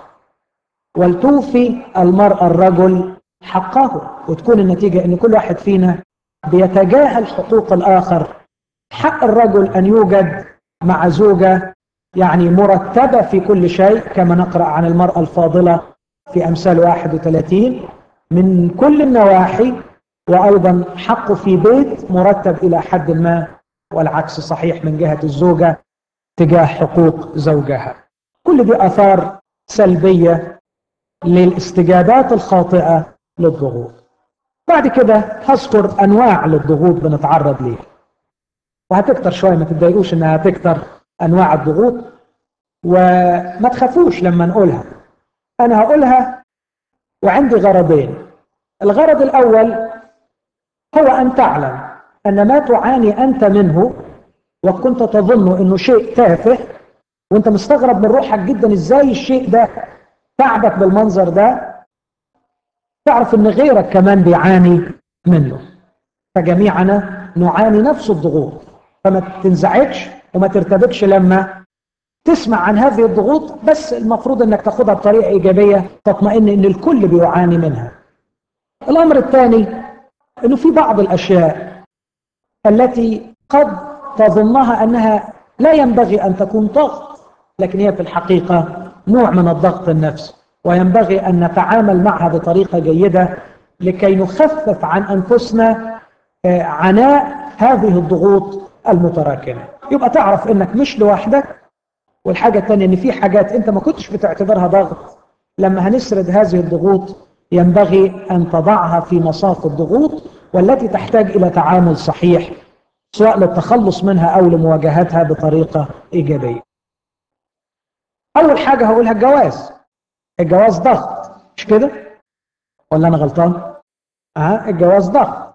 ولتوفي المرأة الرجل حقه وتكون النتيجة أن كل واحد فينا بيتجاهل حقوق الآخر حق الرجل أن يوجد مع زوجة يعني مرتبة في كل شيء كما نقرأ عن المرأة الفاضلة في أمثال 31 من كل النواحي وأيضا حقه في بيت مرتب إلى حد ما والعكس صحيح من جهة الزوجة تجاه حقوق زوجها كل دي أثار سلبية للاستجابات الخاطئة للضغوط بعد كده هذكر انواع للضغوط بنتعرض ليها وهتكتر شويه ما تتضايقوش انها هتكتر انواع الضغوط وما تخافوش لما نقولها انا هقولها وعندي غرضين الغرض الاول هو ان تعلم ان ما تعاني انت منه وكنت تظن انه شيء تافه وانت مستغرب من روحك جدا ازاي الشيء ده تعبك بالمنظر ده تعرف ان غيرك كمان بيعاني منه فجميعنا نعاني نفس الضغوط فما تنزعجش وما ترتبكش لما تسمع عن هذه الضغوط بس المفروض انك تاخدها بطريقه ايجابيه تطمئن ان الكل بيعاني منها الامر الثاني انه في بعض الاشياء التي قد تظنها انها لا ينبغي ان تكون ضغط لكن هي في الحقيقه نوع من الضغط النفسي وينبغي أن نتعامل معها بطريقة جيدة لكي نخفف عن أنفسنا عناء هذه الضغوط المتراكمة يبقى تعرف أنك مش لوحدك والحاجة الثانية أن في حاجات أنت ما كنتش بتعتبرها ضغط لما هنسرد هذه الضغوط ينبغي أن تضعها في مصاف الضغوط والتي تحتاج إلى تعامل صحيح سواء للتخلص منها أو لمواجهتها بطريقة إيجابية أول حاجة هقولها الجواز الجواز ضغط مش كده ولا انا غلطان اه الجواز ضغط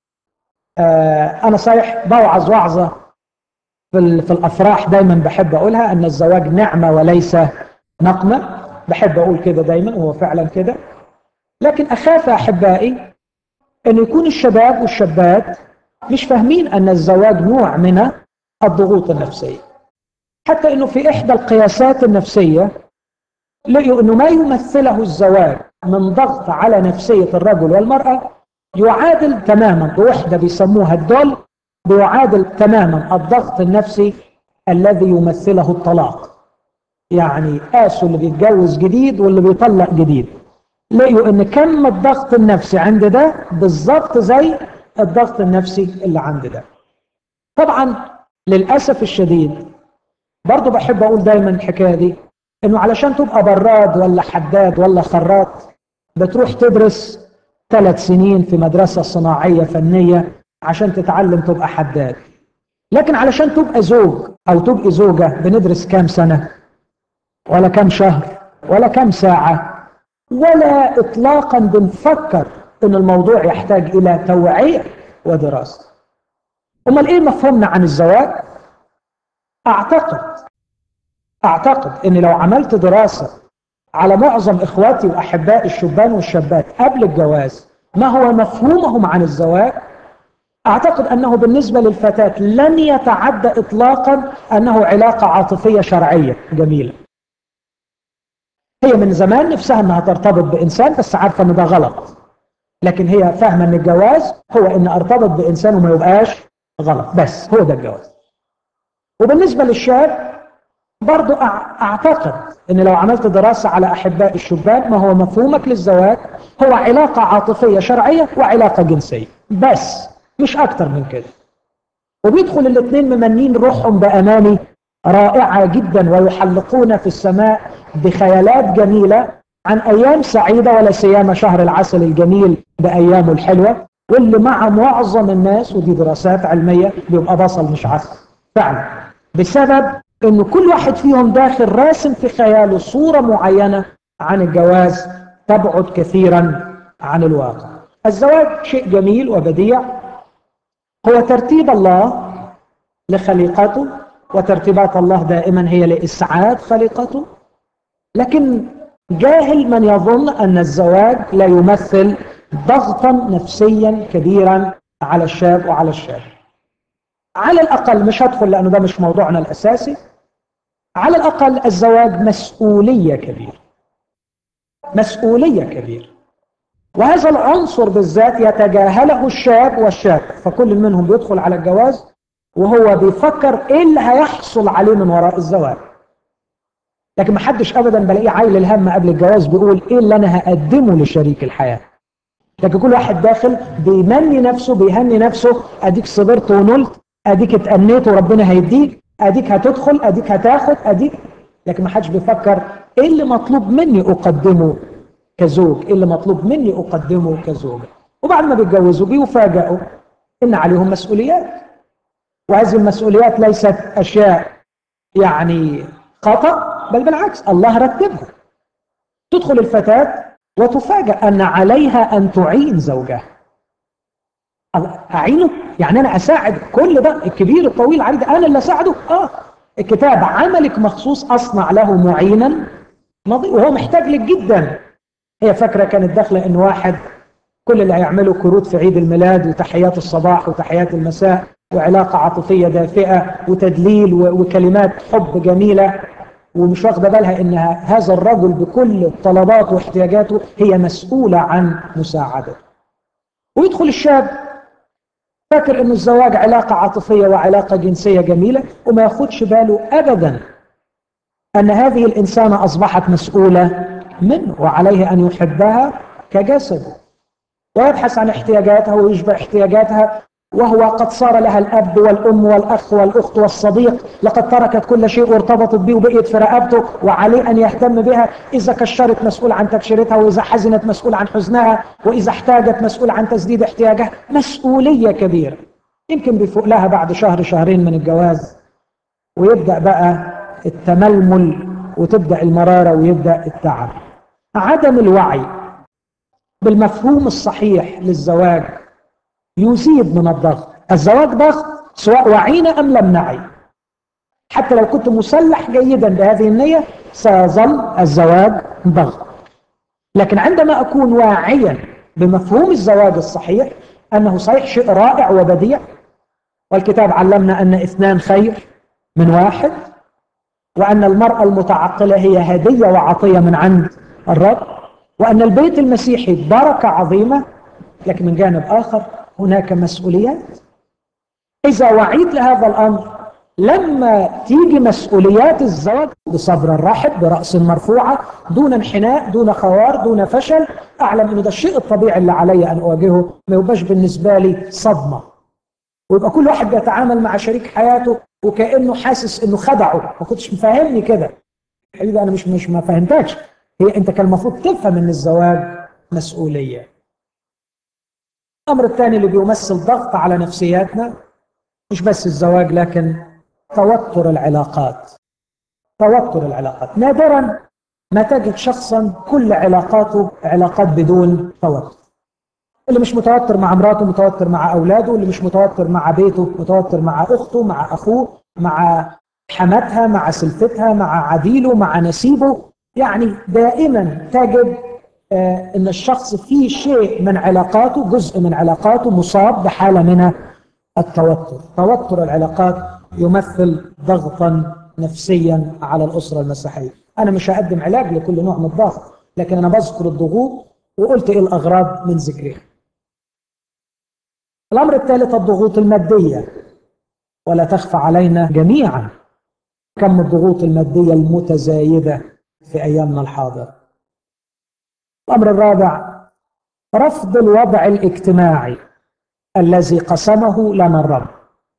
آه انا صحيح بوعظ وعظه في, في الافراح دايما بحب اقولها ان الزواج نعمه وليس نقمه بحب اقول كده دايما وهو فعلا كده لكن اخاف احبائي ان يكون الشباب والشابات مش فاهمين ان الزواج نوع من الضغوط النفسيه حتى انه في احدى القياسات النفسيه لقوا انه ما يمثله الزواج من ضغط على نفسية الرجل والمرأة يعادل تماما بوحدة بيسموها الدول بيعادل تماما الضغط النفسي الذي يمثله الطلاق يعني قاسوا اللي بيتجوز جديد واللي بيطلق جديد لقوا ان كم الضغط النفسي عند ده بالظبط زي الضغط النفسي اللي عند ده طبعا للأسف الشديد برضو بحب أقول دايما الحكاية دي إنه علشان تبقى براد ولا حداد ولا خراط بتروح تدرس ثلاث سنين في مدرسة صناعية فنية عشان تتعلم تبقى حداد لكن علشان تبقى زوج أو تبقى زوجة بندرس كام سنة ولا كام شهر ولا كام ساعة ولا إطلاقا بنفكر إن الموضوع يحتاج إلى توعية ودراسة أمال إيه مفهومنا عن الزواج؟ أعتقد أعتقد إن لو عملت دراسة على معظم إخواتي وأحبائي الشبان والشابات قبل الجواز ما هو مفهومهم عن الزواج أعتقد أنه بالنسبة للفتاة لن يتعدى إطلاقا أنه علاقة عاطفية شرعية جميلة هي من زمان نفسها أنها ترتبط بإنسان بس عارفة أن ده غلط لكن هي فاهمة أن الجواز هو أن أرتبط بإنسان وما يبقاش غلط بس هو ده الجواز وبالنسبة للشاب برضو أعتقد أن لو عملت دراسة على أحباء الشبان ما هو مفهومك للزواج هو علاقة عاطفية شرعية وعلاقة جنسية بس مش أكتر من كده وبيدخل الاثنين ممنين روحهم بأماني رائعة جدا ويحلقون في السماء بخيالات جميلة عن أيام سعيدة ولا سيما شهر العسل الجميل بأيامه الحلوة واللي مع معظم الناس ودي دراسات علمية بيبقى بصل مش عسل فعلا بسبب انه كل واحد فيهم داخل راسم في خياله صورة معينة عن الجواز تبعد كثيرا عن الواقع الزواج شيء جميل وبديع هو ترتيب الله لخليقته وترتيبات الله دائما هي لإسعاد خليقته لكن جاهل من يظن أن الزواج لا يمثل ضغطا نفسيا كبيرا على الشاب وعلى الشاب على الأقل مش هدخل لأنه ده مش موضوعنا الأساسي على الأقل الزواج مسؤولية كبيرة مسؤولية كبيرة وهذا العنصر بالذات يتجاهله الشاب والشاب فكل منهم بيدخل على الجواز وهو بيفكر ايه اللي هيحصل عليه من وراء الزواج لكن ما حدش ابدا بلاقيه عايل الهم قبل الجواز بيقول ايه اللي انا هقدمه لشريك الحياه لكن كل واحد داخل بيمني نفسه بيهني نفسه اديك صبرت ونلت اديك اتأنيت وربنا هيديك اديك هتدخل اديك هتاخد اديك لكن ما حدش بيفكر ايه اللي مطلوب مني اقدمه كزوج ايه اللي مطلوب مني اقدمه كزوجة وبعد ما بيتجوزوا بيفاجئوا ان عليهم مسؤوليات وهذه المسؤوليات ليست اشياء يعني خطأ بل بالعكس الله رتبها تدخل الفتاة وتفاجأ أن عليها أن تعين زوجها أعينه يعني أنا أساعد كل ده الكبير الطويل العريض أنا اللي أساعده آه الكتاب عملك مخصوص أصنع له معينا وهو محتاج لك جدا هي فاكرة كانت داخلة إن واحد كل اللي هيعمله كروت في عيد الميلاد وتحيات الصباح وتحيات المساء وعلاقة عاطفية دافئة وتدليل وكلمات حب جميلة ومش واخدة بالها إن هذا الرجل بكل طلباته واحتياجاته هي مسؤولة عن مساعدته ويدخل الشاب فاكر إن الزواج علاقة عاطفية وعلاقة جنسية جميلة وما ياخدش باله أبدا أن هذه الإنسانة أصبحت مسؤولة منه وعليه أن يحبها كجسده ويبحث عن احتياجاتها ويشبع احتياجاتها وهو قد صار لها الأب والأم والأخ والأخت والصديق لقد تركت كل شيء وارتبطت به وبقيت في رقبته وعليه أن يهتم بها إذا كشرت مسؤول عن تكشيرتها وإذا حزنت مسؤول عن حزنها وإذا احتاجت مسؤول عن تسديد احتياجها مسؤولية كبيرة يمكن بيفوق لها بعد شهر شهرين من الجواز ويبدأ بقى التململ وتبدأ المرارة ويبدأ التعب عدم الوعي بالمفهوم الصحيح للزواج يزيد من الضغط الزواج ضغط سواء وعينا أم لم نعي حتى لو كنت مسلح جيدا بهذه النية سيظل الزواج ضغط لكن عندما أكون واعيا بمفهوم الزواج الصحيح أنه صحيح شيء رائع وبديع والكتاب علمنا أن اثنان خير من واحد وأن المرأة المتعقلة هي هدية وعطية من عند الرب وأن البيت المسيحي بركة عظيمة لكن من جانب آخر هناك مسؤوليات إذا وعيت لهذا الأمر لما تيجي مسؤوليات الزواج بصبر الرحب برأس مرفوعة دون انحناء دون خوار دون فشل أعلم أنه ده الشيء الطبيعي اللي علي أن أواجهه ما يبقاش بالنسبة لي صدمة ويبقى كل واحد بيتعامل مع شريك حياته وكانه حاسس انه خدعه ما كنتش مفهمني كده حبيبي انا مش مش ما فهمتكش هي انت كان المفروض تفهم ان الزواج مسؤوليه الامر الثاني اللي بيمثل ضغط على نفسياتنا مش بس الزواج لكن توتر العلاقات توتر العلاقات نادرا ما تجد شخصا كل علاقاته علاقات بدون توتر اللي مش متوتر مع مراته متوتر مع اولاده اللي مش متوتر مع بيته متوتر مع اخته مع اخوه مع حماتها مع سلفتها مع عديله مع نسيبه يعني دائما تجد آه ان الشخص فيه شيء من علاقاته جزء من علاقاته مصاب بحاله من التوتر توتر العلاقات يمثل ضغطا نفسيا على الاسره المسيحيه انا مش هقدم علاج لكل نوع من الضغط لكن انا بذكر الضغوط وقلت ايه الاغراض من ذكرها الامر الثالث الضغوط الماديه ولا تخفى علينا جميعا كم الضغوط الماديه المتزايده في ايامنا الحاضره الامر الرابع رفض الوضع الاجتماعي الذي قسمه لنا الرب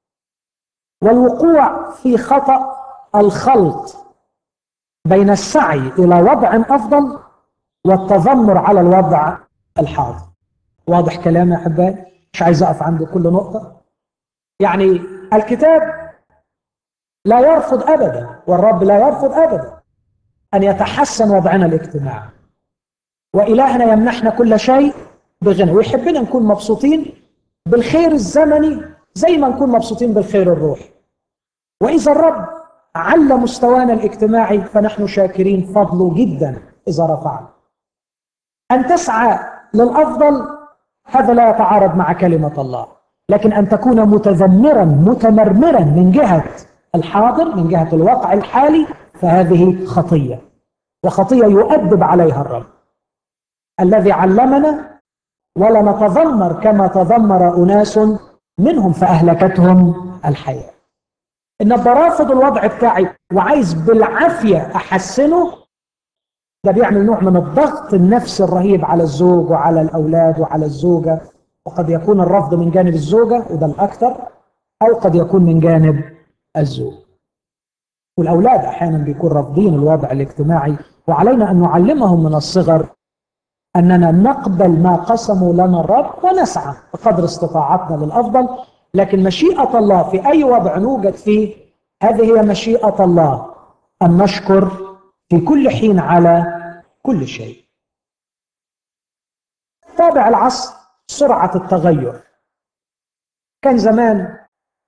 والوقوع في خطا الخلط بين السعي الى وضع افضل والتذمر على الوضع الحاضر واضح كلامي يا احبائي مش عايز اقف عند كل نقطه يعني الكتاب لا يرفض ابدا والرب لا يرفض ابدا ان يتحسن وضعنا الاجتماعي والهنا يمنحنا كل شيء بغنى ويحبنا نكون مبسوطين بالخير الزمني زي ما نكون مبسوطين بالخير الروحي واذا الرب على مستوانا الاجتماعي فنحن شاكرين فضله جدا اذا رفعنا ان تسعى للافضل هذا لا يتعارض مع كلمه الله لكن ان تكون متذمرا متمرمرا من جهه الحاضر من جهه الواقع الحالي فهذه خطيه وخطيه يؤدب عليها الرب الذي علمنا ولا نتذمر كما تذمر اناس منهم فاهلكتهم الحياه ان برافض الوضع بتاعي وعايز بالعافيه احسنه ده بيعمل نوع من الضغط النفسي الرهيب على الزوج وعلى الاولاد وعلى الزوجه وقد يكون الرفض من جانب الزوجه وده الاكثر او قد يكون من جانب الزوج والاولاد احيانا بيكون رافضين الوضع الاجتماعي وعلينا ان نعلمهم من الصغر اننا نقبل ما قسمه لنا الرب ونسعى بقدر استطاعتنا للافضل لكن مشيئه الله في اي وضع نوجد فيه هذه هي مشيئه الله ان نشكر في كل حين على كل شيء طابع العصر سرعه التغير كان زمان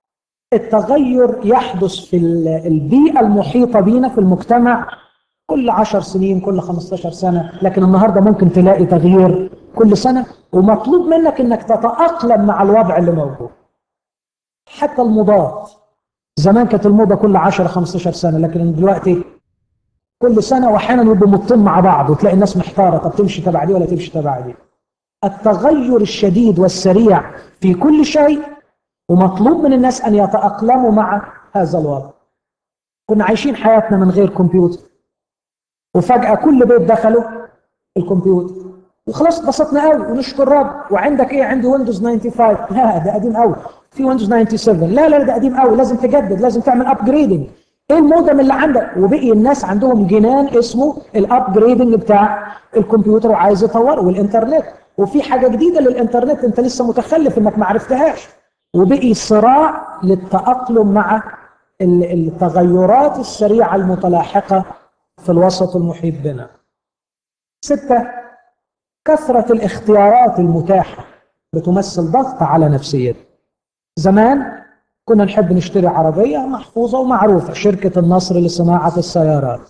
التغير يحدث في البيئه المحيطه بنا في المجتمع كل عشر سنين كل 15 سنة لكن النهاردة ممكن تلاقي تغيير كل سنة ومطلوب منك انك تتأقلم مع الوضع اللي موجود حتى الموضات زمان كانت الموضة كل 10 15 سنة لكن دلوقتي كل سنة واحيانا يبقوا مطين مع بعض وتلاقي الناس محتارة طب تمشي تبع دي ولا تمشي تبع دي التغير الشديد والسريع في كل شيء ومطلوب من الناس ان يتأقلموا مع هذا الوضع كنا عايشين حياتنا من غير كمبيوتر وفجأة كل بيت دخلوا الكمبيوتر وخلاص اتبسطنا قوي ونشكر الرب وعندك ايه عندي ويندوز 95 لا ده قديم قوي في ويندوز 97 لا لا ده قديم قوي لازم تجدد لازم تعمل ابجريدنج ايه المودم اللي عندك وبقي الناس عندهم جنان اسمه الابجريدنج بتاع الكمبيوتر وعايز يطوره والانترنت وفي حاجه جديده للانترنت انت لسه متخلف انك ما عرفتهاش وبقي صراع للتاقلم مع التغيرات السريعه المتلاحقه في الوسط المحيط بنا ستة كثرة الاختيارات المتاحة بتمثل ضغط على نفسيتنا زمان كنا نحب نشتري عربية محفوظة ومعروفة شركة النصر لصناعة السيارات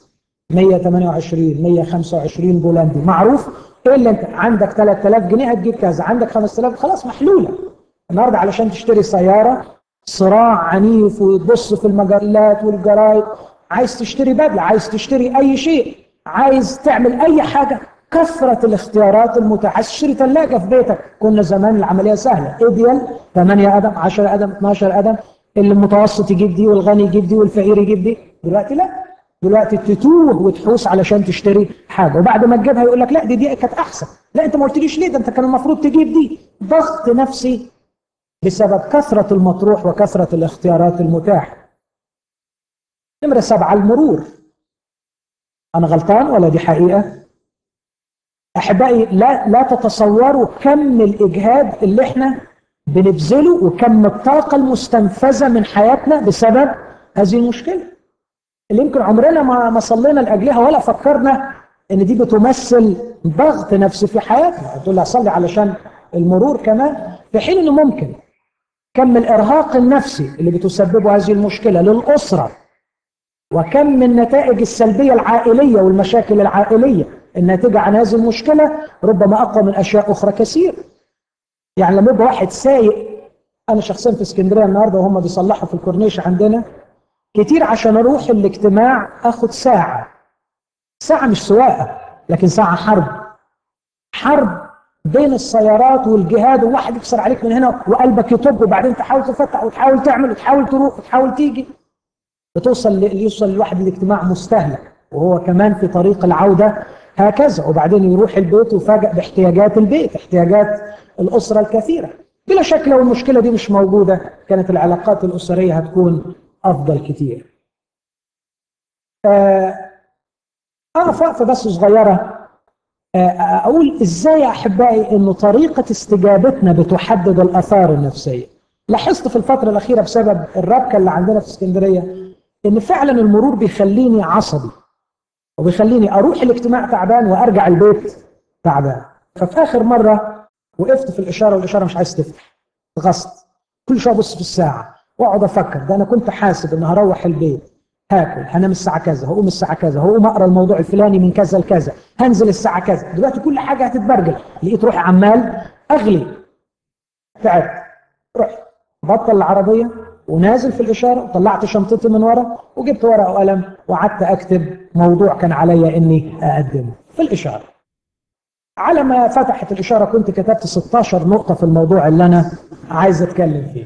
128 125 بولندي معروف ايه اللي انت عندك 3000 جنيه هتجيب كذا عندك 5000 خلاص محلولة النهارده علشان تشتري سيارة صراع عنيف وتبص في المجلات والجرايد عايز تشتري بدلة عايز تشتري أي شيء عايز تعمل أي حاجة كثرة الاختيارات المتاحة عايز تشتري ثلاجة في بيتك كنا زمان العملية سهلة ايديال 8 قدم 10 قدم 12 قدم اللي المتوسط يجيب دي والغني يجيب دي والفقير يجيب دي دلوقتي لا دلوقتي تتوه وتحوس علشان تشتري حاجة وبعد ما تجيبها يقول لك لا دي دي كانت أحسن لا أنت ما قلتليش ليه ده أنت كان المفروض تجيب دي ضغط نفسي بسبب كثرة المطروح وكثرة الاختيارات المتاحة نمرة سبعة المرور أنا غلطان ولا دي حقيقة؟ أحبائي لا لا تتصوروا كم الإجهاد اللي إحنا بنبذله وكم الطاقة المستنفذة من حياتنا بسبب هذه المشكلة اللي يمكن عمرنا ما ما صلينا لأجلها ولا فكرنا إن دي بتمثل ضغط نفسي في حياتنا تقول لي أصلي علشان المرور كمان في حين إنه ممكن كم الإرهاق النفسي اللي بتسببه هذه المشكلة للأسرة وكم من النتائج السلبية العائلية والمشاكل العائلية الناتجة عن هذه المشكلة ربما أقوى من أشياء أخرى كثير يعني لما يبقى واحد سايق أنا شخصيا في اسكندرية النهاردة وهم بيصلحوا في الكورنيش عندنا كتير عشان أروح الاجتماع أخد ساعة ساعة مش سواقة لكن ساعة حرب حرب بين السيارات والجهاد وواحد يكسر عليك من هنا وقلبك يطب وبعدين تحاول تفتح وتحاول تعمل وتحاول تروح وتحاول تيجي بتوصل يوصل الواحد الاجتماع مستهلك وهو كمان في طريق العودة هكذا وبعدين يروح البيت ويفاجئ باحتياجات البيت احتياجات الأسرة الكثيرة بلا شك لو المشكلة دي مش موجودة كانت العلاقات الأسرية هتكون أفضل كتير آه أنا وقفة بس صغيرة آه أقول إزاي يا أحبائي إنه طريقة استجابتنا بتحدد الآثار النفسية لاحظت في الفترة الأخيرة بسبب الربكة اللي عندنا في اسكندرية إن فعلا المرور بيخليني عصبي وبيخليني أروح الاجتماع تعبان وأرجع البيت تعبان ففي آخر مرة وقفت في الإشارة والإشارة مش عايز تفتح غصت كل شوية أبص في الساعة وأقعد أفكر ده أنا كنت حاسب إن هروح البيت هاكل هنام الساعة كذا هقوم الساعة كذا هقوم أقرأ الموضوع الفلاني من كذا لكذا هنزل الساعة كذا دلوقتي كل حاجة هتتبرجل لقيت روحي عمال أغلي تعبت رحت بطل العربية ونازل في الإشارة وطلعت شنطتي من ورا وجبت ورقة وقلم وقعدت أكتب موضوع كان عليا إني أقدمه في الإشارة على ما فتحت الإشارة كنت كتبت 16 نقطة في الموضوع اللي أنا عايز أتكلم فيه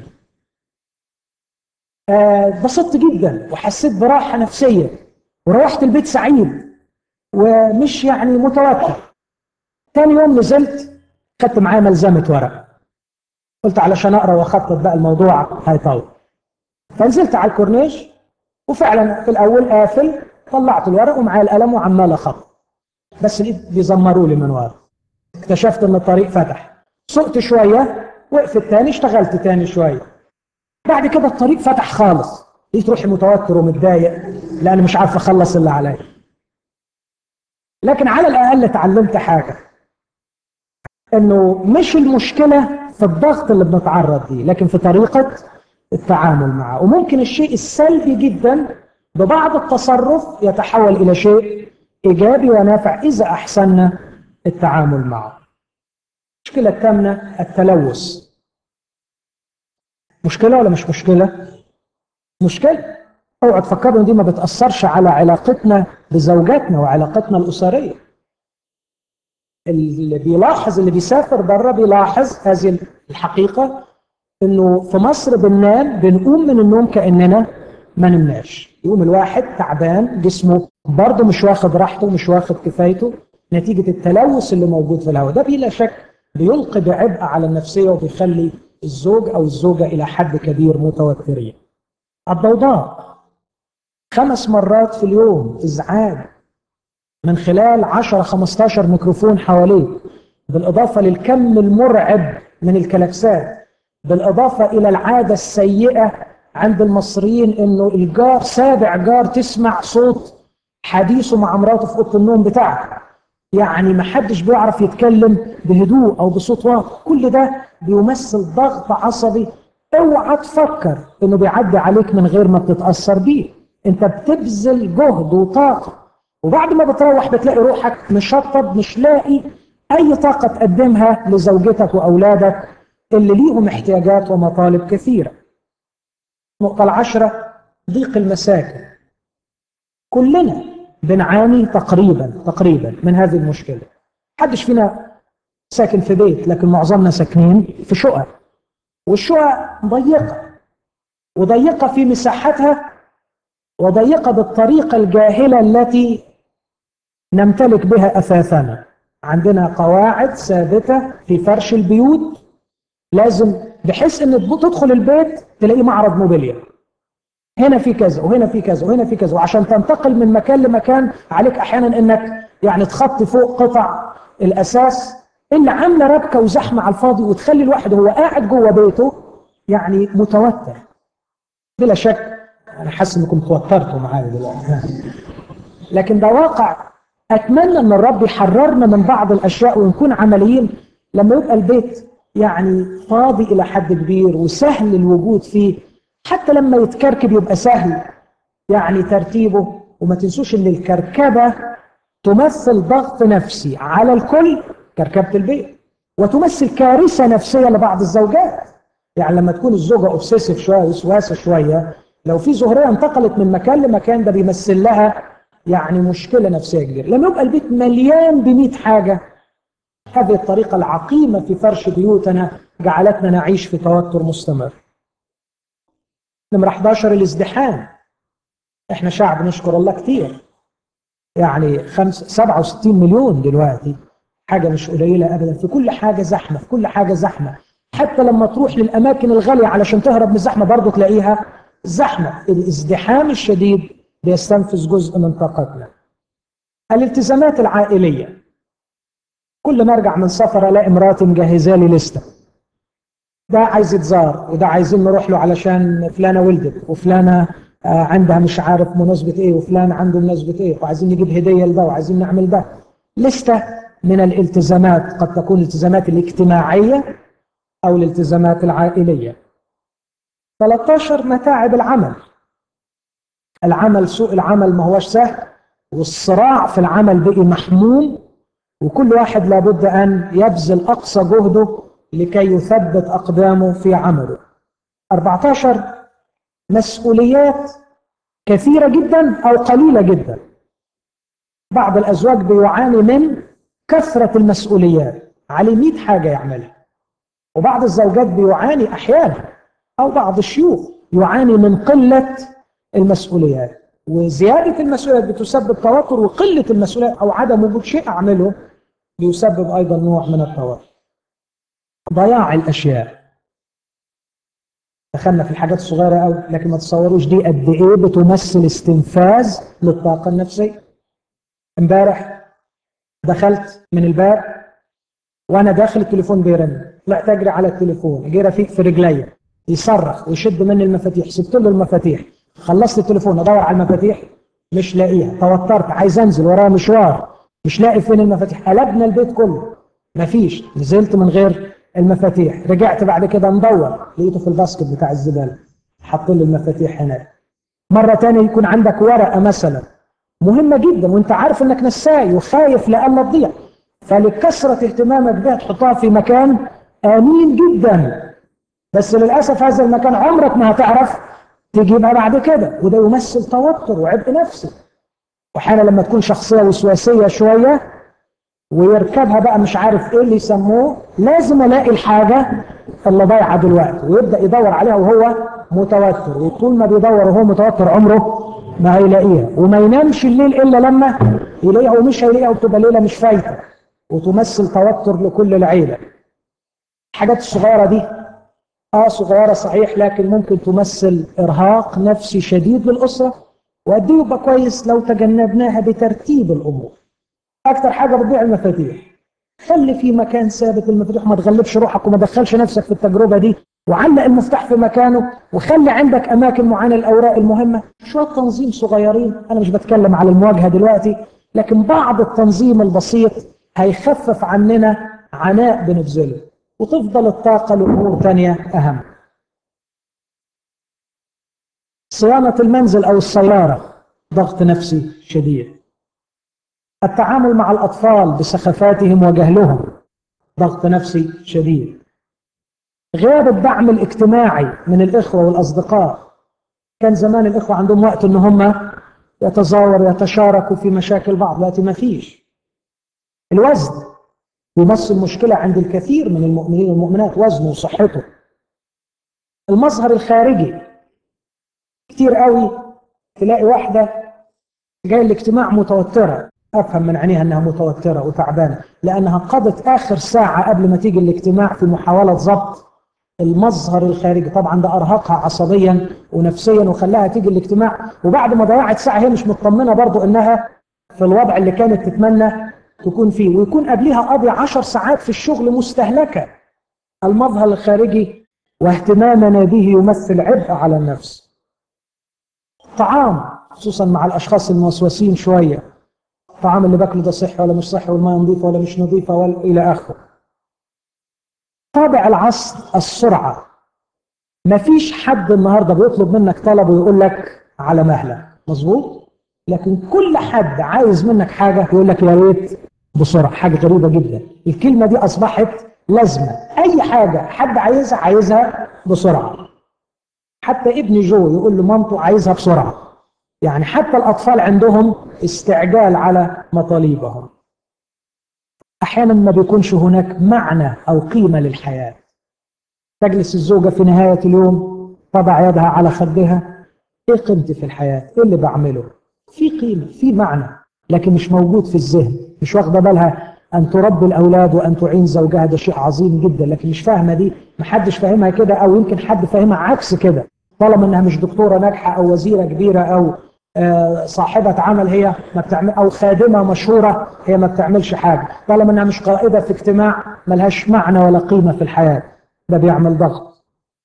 اتبسطت جدا وحسيت براحة نفسية وروحت البيت سعيد ومش يعني متوتر تاني يوم نزلت خدت معايا ملزمة ورق قلت علشان اقرا واخطط بقى الموضوع هيطول فنزلت على الكورنيش وفعلا في الاول قافل طلعت الورق ومعايا القلم وعمال اخطط بس لقيت بيزمروا لي من ورا اكتشفت ان الطريق فتح سقت شويه وقفت تاني اشتغلت تاني شويه بعد كده الطريق فتح خالص لقيت روحي متوتر ومتضايق لان مش عارف اخلص اللي عليا لكن على الاقل اتعلمت حاجه انه مش المشكله في الضغط اللي بنتعرض ليه لكن في طريقه التعامل معه وممكن الشيء السلبي جدا ببعض التصرف يتحول الى شيء ايجابي ونافع اذا احسننا التعامل معه المشكله الثامنه التلوث مشكله ولا مش مشكله مشكله اوعى تفكروا ان دي ما بتاثرش على علاقتنا بزوجاتنا وعلاقتنا الاسريه اللي بيلاحظ اللي بيسافر بره بيلاحظ هذه الحقيقه انه في مصر بننام بنقوم من النوم كاننا ما نمناش يقوم الواحد تعبان جسمه برضه مش واخد راحته مش واخد كفايته نتيجه التلوث اللي موجود في الهواء ده بلا شك بيلقي بعبء على النفسيه وبيخلي الزوج او الزوجه الى حد كبير متوترين الضوضاء خمس مرات في اليوم ازعاج من خلال 10 15 ميكروفون حواليه بالاضافه للكم المرعب من الكلاكسات بالاضافه الى العاده السيئه عند المصريين انه الجار سابع جار تسمع صوت حديثه مع مراته في اوضه النوم بتاعها يعني ما حدش بيعرف يتكلم بهدوء او بصوت واطي كل ده بيمثل ضغط عصبي اوعى تفكر انه بيعدي عليك من غير ما بتتاثر بيه انت بتبذل جهد وطاقه وبعد ما بتروح بتلاقي روحك مشطب مش لاقي اي طاقه تقدمها لزوجتك واولادك اللي ليهم احتياجات ومطالب كثيره النقطه العشره ضيق المساكن كلنا بنعاني تقريبا تقريبا من هذه المشكله محدش فينا ساكن في بيت لكن معظمنا ساكنين في شقق والشقق ضيقه وضيقه في مساحتها وضيقه بالطريقه الجاهله التي نمتلك بها اثاثنا عندنا قواعد ثابته في فرش البيوت لازم بحيث ان تدخل البيت تلاقيه معرض موبيليا هنا في كذا وهنا في كذا وهنا في كذا وعشان تنتقل من مكان لمكان عليك احيانا انك يعني تخطي فوق قطع الاساس اللي عامله ربكه وزحمه على الفاضي وتخلي الواحد هو قاعد جوه بيته يعني متوتر بلا شك انا حاسس انكم توترتوا معايا دلوقتي لكن ده واقع اتمنى ان الرب يحررنا من بعض الاشياء ونكون عمليين لما يبقى البيت يعني فاضي الى حد كبير وسهل الوجود فيه حتى لما يتكركب يبقى سهل يعني ترتيبه وما تنسوش ان الكركبه تمثل ضغط نفسي على الكل كركبه البيت وتمثل كارثه نفسيه لبعض الزوجات يعني لما تكون الزوجه اوبسيسيف شويه وسواسه شويه لو في زهريه انتقلت من مكان لمكان ده بيمثل لها يعني مشكله نفسيه كبيره لما يبقى البيت مليان ب حاجه هذه الطريقه العقيمه في فرش بيوتنا جعلتنا نعيش في توتر مستمر نمرة 11 الازدحام احنا شعب نشكر الله كتير يعني خمس 67 مليون دلوقتي حاجة مش قليلة أبدا في كل حاجة زحمة في كل حاجة زحمة حتى لما تروح للأماكن الغالية علشان تهرب من الزحمة برضه تلاقيها زحمة الازدحام الشديد بيستنفذ جزء من طاقتنا الالتزامات العائلية كل ما ارجع من سفر الاقي مراتي مجهزه لي لسته ده عايز يتزار وده عايزين نروح له علشان فلانه ولدت وفلانه عندها مش عارف مناسبه ايه وفلان عنده مناسبه ايه وعايزين نجيب هديه لده وعايزين نعمل ده لسته من الالتزامات قد تكون الالتزامات الاجتماعيه او الالتزامات العائليه 13 متاعب العمل العمل سوء العمل ما هوش سهل والصراع في العمل بقي محموم وكل واحد لابد ان يبذل اقصى جهده لكي يثبت اقدامه في عمله 14 مسؤوليات كثيره جدا او قليله جدا بعض الازواج بيعاني من كثره المسؤوليات عليه 100 حاجه يعملها وبعض الزوجات بيعاني احيانا او بعض الشيوخ يعاني من قله المسؤوليات وزياده المسؤوليات بتسبب توتر وقله المسؤوليات او عدم وجود شيء اعمله بيسبب ايضا نوع من التوتر ضياع الاشياء دخلنا في الحاجات الصغيره قوي لكن ما تصوروش دي قد ايه بتمثل استنفاذ للطاقه النفسيه امبارح دخلت من الباب وانا داخل التليفون بيرن طلعت اجري على التليفون جه رفيق في رجليا يصرخ ويشد مني المفاتيح سبت له المفاتيح خلصت التليفون ادور على المفاتيح مش لاقيها توترت عايز انزل ورايا مشوار مش لاقي فين المفاتيح قلبنا البيت كله مفيش نزلت من غير المفاتيح رجعت بعد كده ندور لقيته في الباسكت بتاع الزباله حط لي المفاتيح هناك مره تانية يكون عندك ورقه مثلا مهمه جدا وانت عارف انك نساي وخايف لألا تضيع فلكثره اهتمامك بها تحطها في مكان امين جدا بس للاسف هذا المكان عمرك ما هتعرف تجيبها بعد كده وده يمثل توتر وعبء نفسي واحيانا لما تكون شخصيه وسواسيه شويه ويركبها بقى مش عارف ايه اللي يسموه لازم الاقي الحاجه اللي ضايعه دلوقتي ويبدا يدور عليها وهو متوتر وطول ما بيدور وهو متوتر عمره ما هيلاقيها وما ينامش الليل الا لما يلاقيها ومش هيلاقيها وبتبقى ليله مش فايته وتمثل توتر لكل العيله الحاجات الصغيره دي اه صغيره صحيح لكن ممكن تمثل ارهاق نفسي شديد للاسره وقد يبقى كويس لو تجنبناها بترتيب الامور اكتر حاجه بتضيع المفاتيح خلي في مكان ثابت المفاتيح وما تغلبش روحك وما تدخلش نفسك في التجربه دي وعلق المفتاح في مكانه وخلي عندك اماكن معينه للاوراق المهمه شويه تنظيم صغيرين انا مش بتكلم على المواجهه دلوقتي لكن بعض التنظيم البسيط هيخفف عننا عناء بنبذله وتفضل الطاقه لامور ثانيه اهم صيانه المنزل او السياره ضغط نفسي شديد التعامل مع الأطفال بسخافاتهم وجهلهم ضغط نفسي شديد غياب الدعم الاجتماعي من الإخوة والأصدقاء كان زمان الإخوة عندهم وقت إن هم يتزاور يتشاركوا في مشاكل بعض دلوقتي ما فيش الوزن يمثل مشكلة عند الكثير من المؤمنين والمؤمنات وزنه وصحته المظهر الخارجي كتير قوي تلاقي واحدة جاي الاجتماع متوترة افهم من عينيها انها متوتره وتعبانه لانها قضت اخر ساعه قبل ما تيجي الاجتماع في محاوله ضبط المظهر الخارجي طبعا ده ارهقها عصبيا ونفسيا وخلاها تيجي الاجتماع وبعد ما ضيعت ساعه هي مش مطمنه برضو انها في الوضع اللي كانت تتمنى تكون فيه ويكون قبلها قضي عشر ساعات في الشغل مستهلكه المظهر الخارجي واهتمامنا به يمثل عبء على النفس طعام خصوصا مع الاشخاص الموسوسين شويه الطعام اللي باكله ده صحي ولا مش صحي والميه نظيفه ولا مش نظيفه ولا الى اخره طابع العصر السرعه مفيش حد النهارده بيطلب منك طلب ويقول لك على مهله مظبوط لكن كل حد عايز منك حاجه يقول لك يا ريت بسرعه حاجه غريبه جدا الكلمه دي اصبحت لازمه اي حاجه حد عايزها عايزها بسرعه حتى ابن جو يقول لمامته عايزها بسرعه يعني حتى الاطفال عندهم استعجال على مطالبهم احيانا ما بيكونش هناك معنى او قيمه للحياه تجلس الزوجه في نهايه اليوم تضع يدها على خدها ايه قيمتي في الحياه ايه اللي بعمله في قيمه في معنى لكن مش موجود في الذهن مش واخده بالها ان تربي الاولاد وان تعين زوجها ده شيء عظيم جدا لكن مش فاهمه دي محدش فاهمها كده او يمكن حد فاهمها عكس كده طالما انها مش دكتوره ناجحه او وزيره كبيره او صاحبة عمل هي ما بتعمل أو خادمة مشهورة هي ما بتعملش حاجة طالما إنها مش قائدة في اجتماع ملهاش معنى ولا قيمة في الحياة ده بيعمل ضغط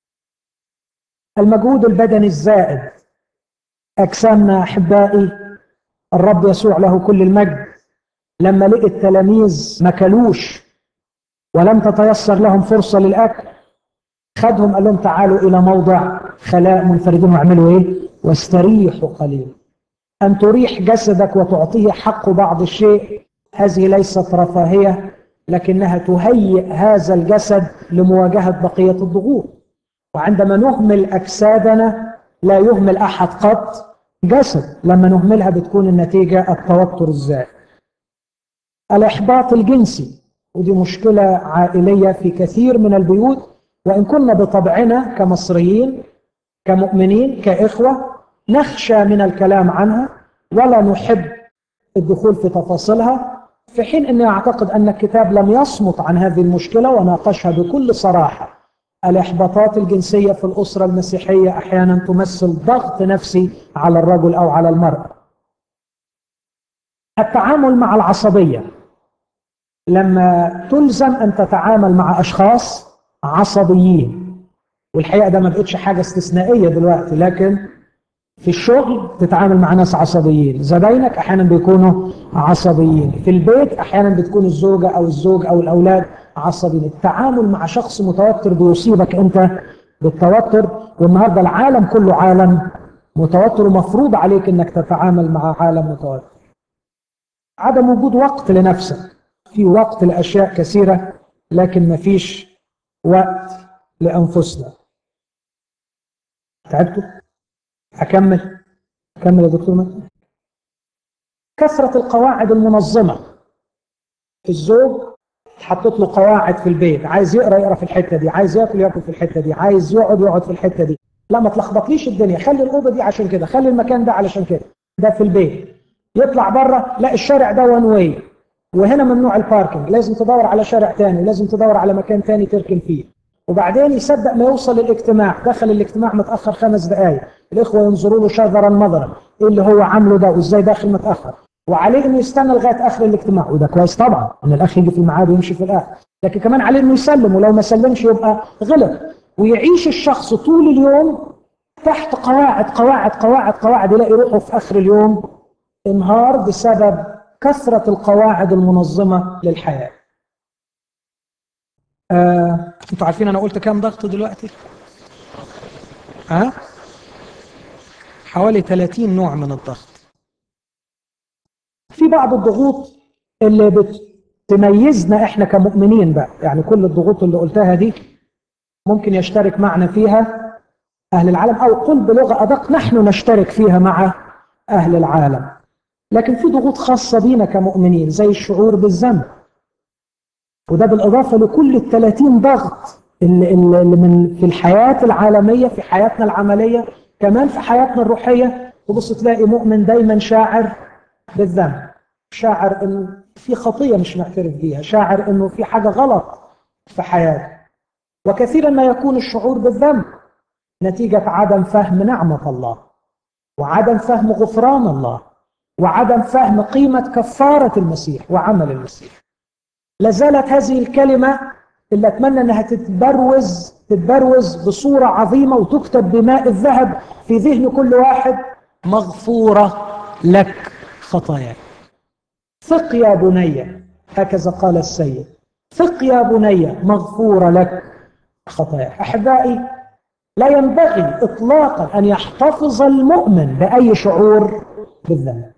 المجهود البدني الزائد أجسامنا أحبائي الرب يسوع له كل المجد لما لقي التلاميذ ما كلوش ولم تتيسر لهم فرصة للأكل خدهم قال لهم تعالوا إلى موضع خلاء منفردين واعملوا إيه واستريحوا قليلا أن تريح جسدك وتعطيه حق بعض الشيء هذه ليست رفاهية لكنها تهيئ هذا الجسد لمواجهة بقية الضغوط وعندما نهمل أجسادنا لا يهمل أحد قط جسد لما نهملها بتكون النتيجة التوتر الزائد الإحباط الجنسي ودي مشكلة عائلية في كثير من البيوت وإن كنا بطبعنا كمصريين كمؤمنين كإخوة نخشى من الكلام عنها ولا نحب الدخول في تفاصيلها في حين اني اعتقد ان الكتاب لم يصمت عن هذه المشكله وناقشها بكل صراحه. الاحباطات الجنسيه في الاسره المسيحيه احيانا تمثل ضغط نفسي على الرجل او على المراه. التعامل مع العصبيه لما تلزم ان تتعامل مع اشخاص عصبيين والحقيقه ده ما بقتش حاجه استثنائيه دلوقتي لكن في الشغل تتعامل مع ناس عصبيين زباينك احيانا بيكونوا عصبيين في البيت احيانا بتكون الزوجه او الزوج او الاولاد عصبيين التعامل مع شخص متوتر بيصيبك انت بالتوتر والنهارده العالم كله عالم متوتر ومفروض عليك انك تتعامل مع عالم متوتر عدم وجود وقت لنفسك في وقت لاشياء كثيره لكن مفيش وقت لانفسنا تعبتوا أكمل أكمل يا دكتور مجد كثرة القواعد المنظمة الزوج حطت له قواعد في البيت عايز يقرا يقرا في الحته دي عايز ياكل ياكل في الحته دي عايز يقعد يقعد في الحته دي لا ما تلخبطليش الدنيا خلي الاوضه دي عشان كده خلي المكان ده علشان كده ده في البيت يطلع بره لا الشارع ده وان واي وهنا ممنوع الباركنج لازم تدور على شارع تاني لازم تدور على مكان تاني تركن فيه وبعدين يصدق ما يوصل للاجتماع دخل الاجتماع متاخر خمس دقائق الاخوه ينظروا له شذرا نظرا ايه اللي هو عامله ده وازاي داخل متاخر وعليه انه يستنى لغايه اخر الاجتماع وده كويس طبعا ان الاخ يجي في الميعاد ويمشي في الاخر لكن كمان عليه انه يسلم ولو ما سلمش يبقى غلط ويعيش الشخص طول اليوم تحت قواعد قواعد قواعد قواعد يلاقي روحه في اخر اليوم انهار بسبب كثره القواعد المنظمه للحياه آه، انتوا عارفين انا قلت كام ضغط دلوقتي ها آه؟ حوالي 30 نوع من الضغط في بعض الضغوط اللي بتميزنا احنا كمؤمنين بقى يعني كل الضغوط اللي قلتها دي ممكن يشترك معنا فيها اهل العالم او قل بلغه ادق نحن نشترك فيها مع اهل العالم لكن في ضغوط خاصه بينا كمؤمنين زي الشعور بالذنب وده بالإضافة لكل ال 30 ضغط اللي, اللي من في الحياة العالمية في حياتنا العملية كمان في حياتنا الروحية تبص تلاقي مؤمن دايما شاعر بالذنب شاعر انه في خطية مش معترف بيها شاعر انه في حاجة غلط في حياته وكثيرا ما يكون الشعور بالذنب نتيجة عدم فهم نعمة الله وعدم فهم غفران الله وعدم فهم قيمة كفارة المسيح وعمل المسيح لازالت هذه الكلمة اللي أتمنى أنها تتبروز تتبروز بصورة عظيمة وتكتب بماء الذهب في ذهن كل واحد مغفورة لك خطاياك ثق يا بني هكذا قال السيد ثق يا بني مغفورة لك خطاياك أحبائي لا ينبغي إطلاقا أن يحتفظ المؤمن بأي شعور بالذنب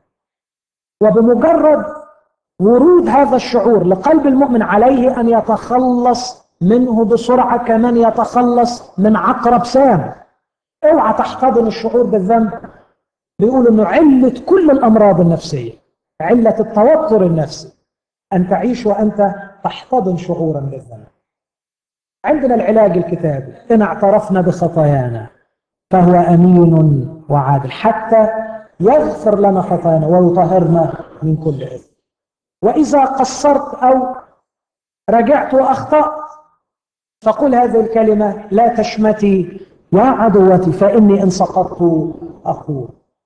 وبمجرد ورود هذا الشعور لقلب المؤمن عليه أن يتخلص منه بسرعة كمن يتخلص من عقرب سام اوعى تحتضن الشعور بالذنب بيقول انه علة كل الامراض النفسية علة التوتر النفسي ان تعيش وانت تحتضن شعورا بالذنب عندنا العلاج الكتابي ان اعترفنا بخطايانا فهو امين وعادل حتى يغفر لنا خطايانا ويطهرنا من كل اثم واذا قصرت او رجعت واخطات فقل هذه الكلمه لا تشمتي يا عدوتي فاني ان سقطت اقول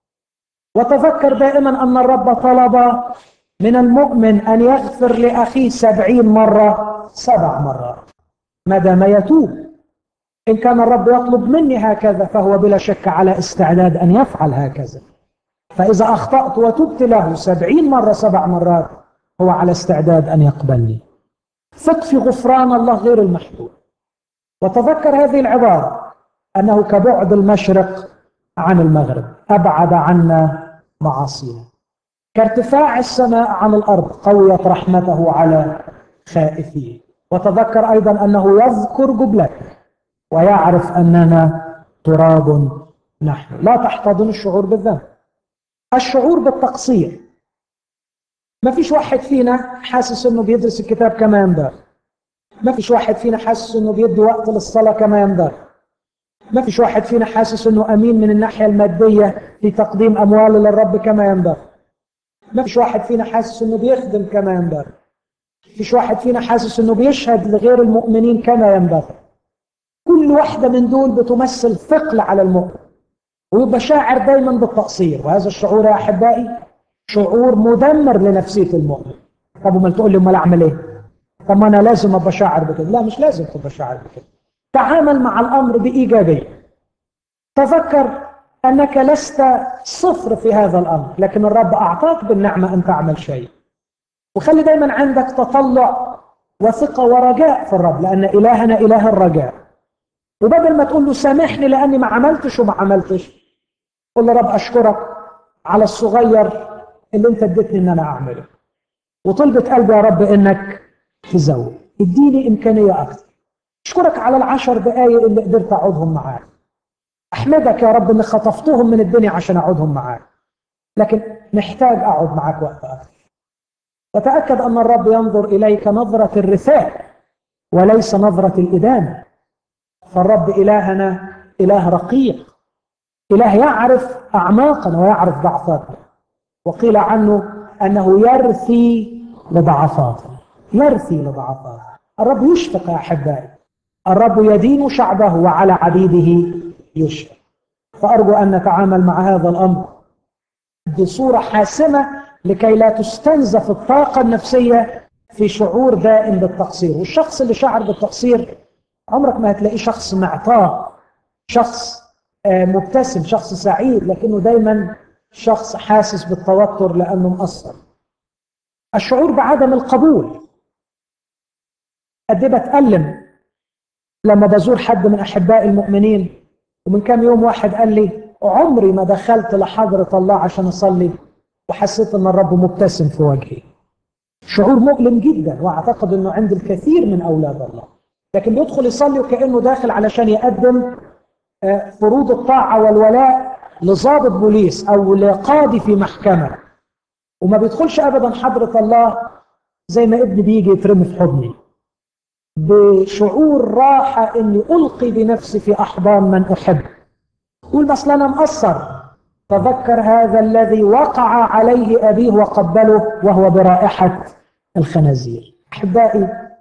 وتذكر دائما ان الرب طلب من المؤمن ان يغفر لاخيه سبعين مره سبع مرات ما دام يتوب ان كان الرب يطلب مني هكذا فهو بلا شك على استعداد ان يفعل هكذا فإذا أخطأت وتبت له سبعين مرة سبع مرات هو على استعداد أن يقبلني ثق في غفران الله غير المحدود وتذكر هذه العبارة أنه كبعد المشرق عن المغرب أبعد عنا معاصينا كارتفاع السماء عن الأرض قويت رحمته على خائفيه وتذكر أيضا أنه يذكر جبلتك ويعرف أننا تراب نحن لا تحتضن الشعور بالذنب الشعور بالتقصير ما فيش واحد فينا حاسس انه بيدرس الكتاب كما ينبغي ما فيش واحد فينا حاسس انه بيدي وقت للصلاه كما ينبغي ما فيش واحد فينا حاسس انه امين من الناحيه الماديه في تقديم اموال للرب كما ينبغي ما فيش واحد فينا حاسس انه بيخدم كما ينبغي فيش واحد فينا حاسس انه بيشهد لغير المؤمنين كما ينبغي كل واحدة من دول بتمثل ثقل على المؤمن ويبقى شاعر دايما بالتقصير وهذا الشعور يا احبائي شعور مدمر لنفسيه المؤمن طب وما تقول لي امال اعمل ايه طب ما انا لازم ابقى شاعر بكده لا مش لازم تبقى شاعر بكده تعامل مع الامر بايجابيه تذكر انك لست صفر في هذا الامر لكن الرب اعطاك بالنعمه ان تعمل شيء وخلي دايما عندك تطلع وثقه ورجاء في الرب لان الهنا اله الرجاء وبدل ما تقول له سامحني لاني ما عملتش وما عملتش قول له رب اشكرك على الصغير اللي انت اديتني ان انا اعمله وطلبت قلبي يا رب انك تزود اديني امكانيه اكتر اشكرك على العشر دقايق اللي قدرت اقعدهم معاك احمدك يا رب اني خطفتهم من الدنيا عشان اقعدهم معاك لكن محتاج اقعد معاك وقت اكتر وتاكد ان الرب ينظر اليك نظره الرثاء وليس نظره الادانه فالرب الهنا اله رقيق اله يعرف اعماقنا ويعرف ضعفاتنا وقيل عنه انه يرثي لضعفاتنا يرثي لضعفاتنا الرب يشفق يا احبائي الرب يدين شعبه وعلى عبيده يشفق فارجو ان نتعامل مع هذا الامر بصوره حاسمه لكي لا تستنزف الطاقه النفسيه في شعور دائم بالتقصير والشخص اللي شعر بالتقصير عمرك ما هتلاقيه شخص معطاء شخص مبتسم شخص سعيد لكنه دايما شخص حاسس بالتوتر لانه مقصر الشعور بعدم القبول قد ايه بتألم لما بزور حد من احبائي المؤمنين ومن كام يوم واحد قال لي عمري ما دخلت لحضرة الله عشان اصلي وحسيت ان الرب مبتسم في وجهي شعور مؤلم جدا واعتقد انه عند الكثير من اولاد الله لكن بيدخل يصلي وكانه داخل علشان يقدم فروض الطاعه والولاء لضابط بوليس او لقاضي في محكمه وما بيدخلش ابدا حضره الله زي ما ابني بيجي يترمي في حضني بشعور راحه اني القي بنفسي في احضان من احب قول بس انا مقصر تذكر هذا الذي وقع عليه ابيه وقبله وهو برائحه الخنازير احبائي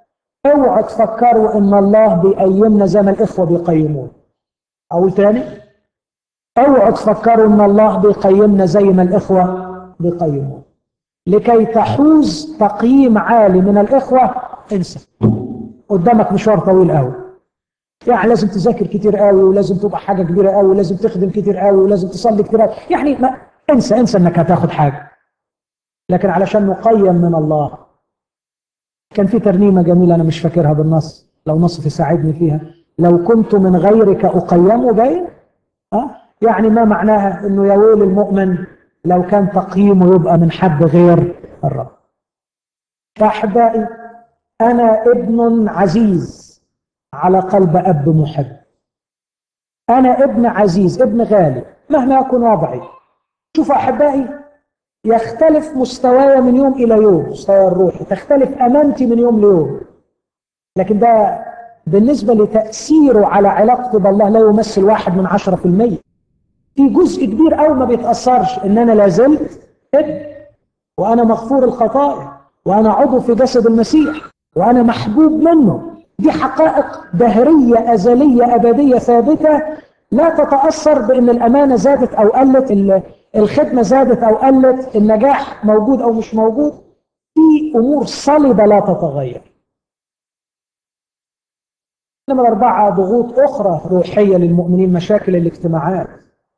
اوعوا تفكروا ان الله بيقيمنا زي ما الاخوه بيقيمون اقول تاني اوعوا تفكروا ان الله بيقيمنا زي ما الاخوه بيقيمون لكي تحوز تقييم عالي من الاخوه انسى قدامك مشوار طويل قوي يعني لازم تذاكر كتير قوي ولازم تبقى حاجه كبيره قوي ولازم تخدم كتير قوي ولازم تصلي كتير قوي يعني ما انسى انسى انك هتاخد حاجه لكن علشان نقيم من الله كان في ترنيمه جميله انا مش فاكرها بالنص لو نصف يساعدني فيها لو كنت من غيرك اقيم باين أه؟ يعني ما معناها انه يا ويل المؤمن لو كان تقييمه يبقى من حد غير الرب فاحبائي انا ابن عزيز على قلب اب محب انا ابن عزيز ابن غالي مهما يكن وضعي شوفوا احبائي يختلف مستواي من يوم الى يوم مستواي الروحي تختلف امانتي من يوم ليوم لكن ده بالنسبه لتاثيره على علاقتي بالله لا يمثل واحد من عشرة في المية في جزء كبير قوي ما بيتاثرش ان انا لازلت ابن وانا مغفور الخطايا وانا عضو في جسد المسيح وانا محبوب منه دي حقائق دهريه ازليه ابديه ثابته لا تتاثر بان الامانه زادت او قلت الخدمه زادت او قلت النجاح موجود او مش موجود في امور صلبه لا تتغير نمرة أربعة ضغوط أخرى روحية للمؤمنين مشاكل الاجتماعات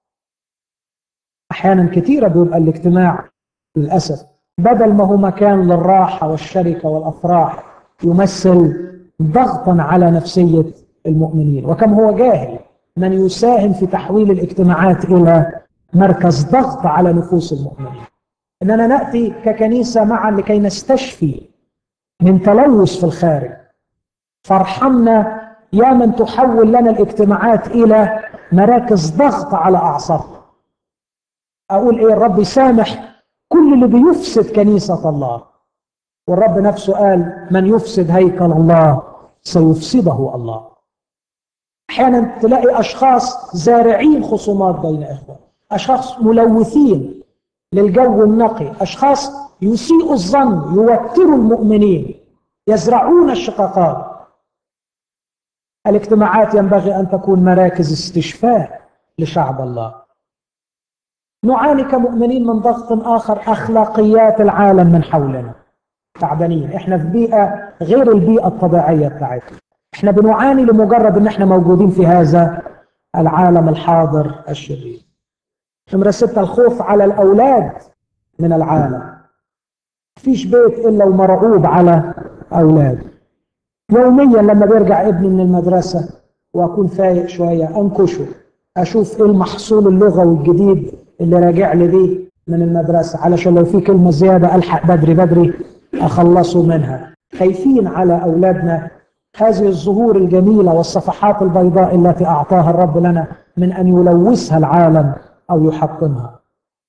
أحيانا كثيرة بيبقى الاجتماع للأسف بدل ما هو مكان للراحة والشركة والأفراح يمثل ضغطا على نفسية المؤمنين وكم هو جاهل من يساهم في تحويل الاجتماعات إلى مركز ضغط على نفوس المؤمنين اننا ناتي ككنيسه معا لكي نستشفي من تلوث في الخارج فارحمنا يا من تحول لنا الاجتماعات الى مراكز ضغط على اعصابنا اقول ايه الرب يسامح كل اللي بيفسد كنيسه الله والرب نفسه قال من يفسد هيكل الله سيفسده الله احيانا تلاقي اشخاص زارعين خصومات بين اخوه أشخاص ملوثين للجو النقي أشخاص يسيئوا الظن يوتروا المؤمنين يزرعون الشقاقات الاجتماعات ينبغي أن تكون مراكز استشفاء لشعب الله نعاني كمؤمنين من ضغط آخر أخلاقيات العالم من حولنا تعبانين احنا في بيئة غير البيئة الطبيعية بتاعتنا احنا بنعاني لمجرد ان احنا موجودين في هذا العالم الحاضر الشرير نمرة ستة الخوف على الأولاد من العالم فيش بيت إلا ومرعوب على أولاد يوميا لما بيرجع ابني من المدرسة وأكون فايق شوية أنكشه أشوف إيه المحصول اللغوي الجديد اللي راجع لي بيه من المدرسة علشان لو في كلمة زيادة ألحق بدري بدري أخلصه منها خايفين على أولادنا هذه الزهور الجميلة والصفحات البيضاء التي أعطاها الرب لنا من أن يلوثها العالم أو يحطمها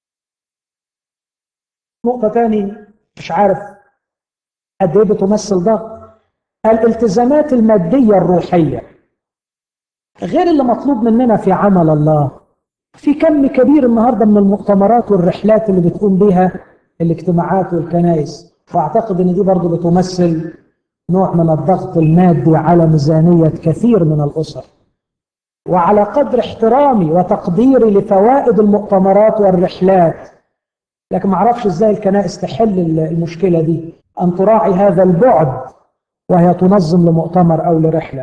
نقطة تاني مش عارف قد إيه بتمثل ضغط الالتزامات المادية الروحية غير اللي مطلوب مننا في عمل الله في كم كبير النهارده من المؤتمرات والرحلات اللي بتقوم بها الاجتماعات والكنائس واعتقد ان دي برضه بتمثل نوع من الضغط المادي على ميزانيه كثير من الاسر وعلى قدر احترامي وتقديري لفوائد المؤتمرات والرحلات لكن ما اعرفش ازاي الكنائس تحل المشكله دي ان تراعي هذا البعد وهي تنظم لمؤتمر او لرحله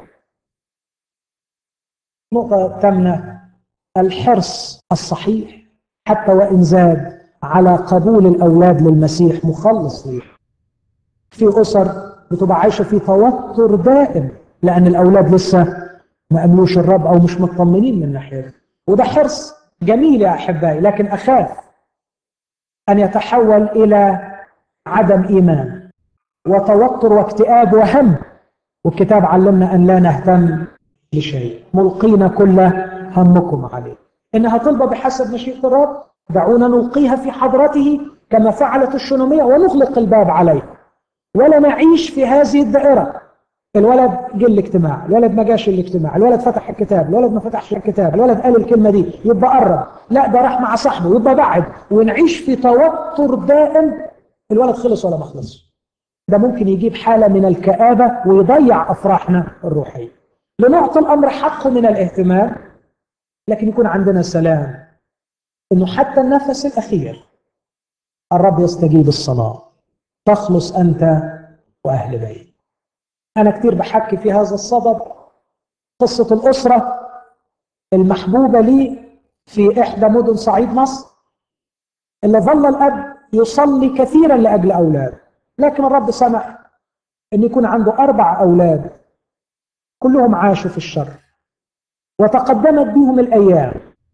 نقطه ثامنه الحرص الصحيح حتى وان زاد على قبول الاولاد للمسيح مخلص ليه في اسر بتبقى عايشه في توتر دائم لان الاولاد لسه ما امنوش الرب او مش مطمنين من ناحيته وده حرص جميل يا احبائي لكن اخاف ان يتحول الى عدم ايمان وتوتر واكتئاب وهم والكتاب علمنا ان لا نهتم لشيء ملقين كل همكم عليه انها طلبه بحسب مشيئه الرب دعونا نلقيها في حضرته كما فعلت الشنوميه ونغلق الباب عليه ولا نعيش في هذه الدائره الولد جه الاجتماع الولد ما جاش الاجتماع الولد فتح الكتاب الولد ما فتحش الكتاب الولد قال الكلمه دي يبقى قرب لا ده راح مع صاحبه يبقى بعد ونعيش في توتر دائم الولد خلص ولا ما خلصش ده ممكن يجيب حالة من الكآبة ويضيع أفراحنا الروحية لنعطي الأمر حقه من الاهتمام لكن يكون عندنا سلام انه حتى النفس الاخير الرب يستجيب الصلاه تخلص انت واهل بيت انا كتير بحكي في هذا الصدد قصه الاسره المحبوبه لي في احدى مدن صعيد مصر اللي ظل الاب يصلي كثيرا لاجل اولاده لكن الرب سمح ان يكون عنده اربع اولاد كلهم عاشوا في الشر وتقدمت بهم الايام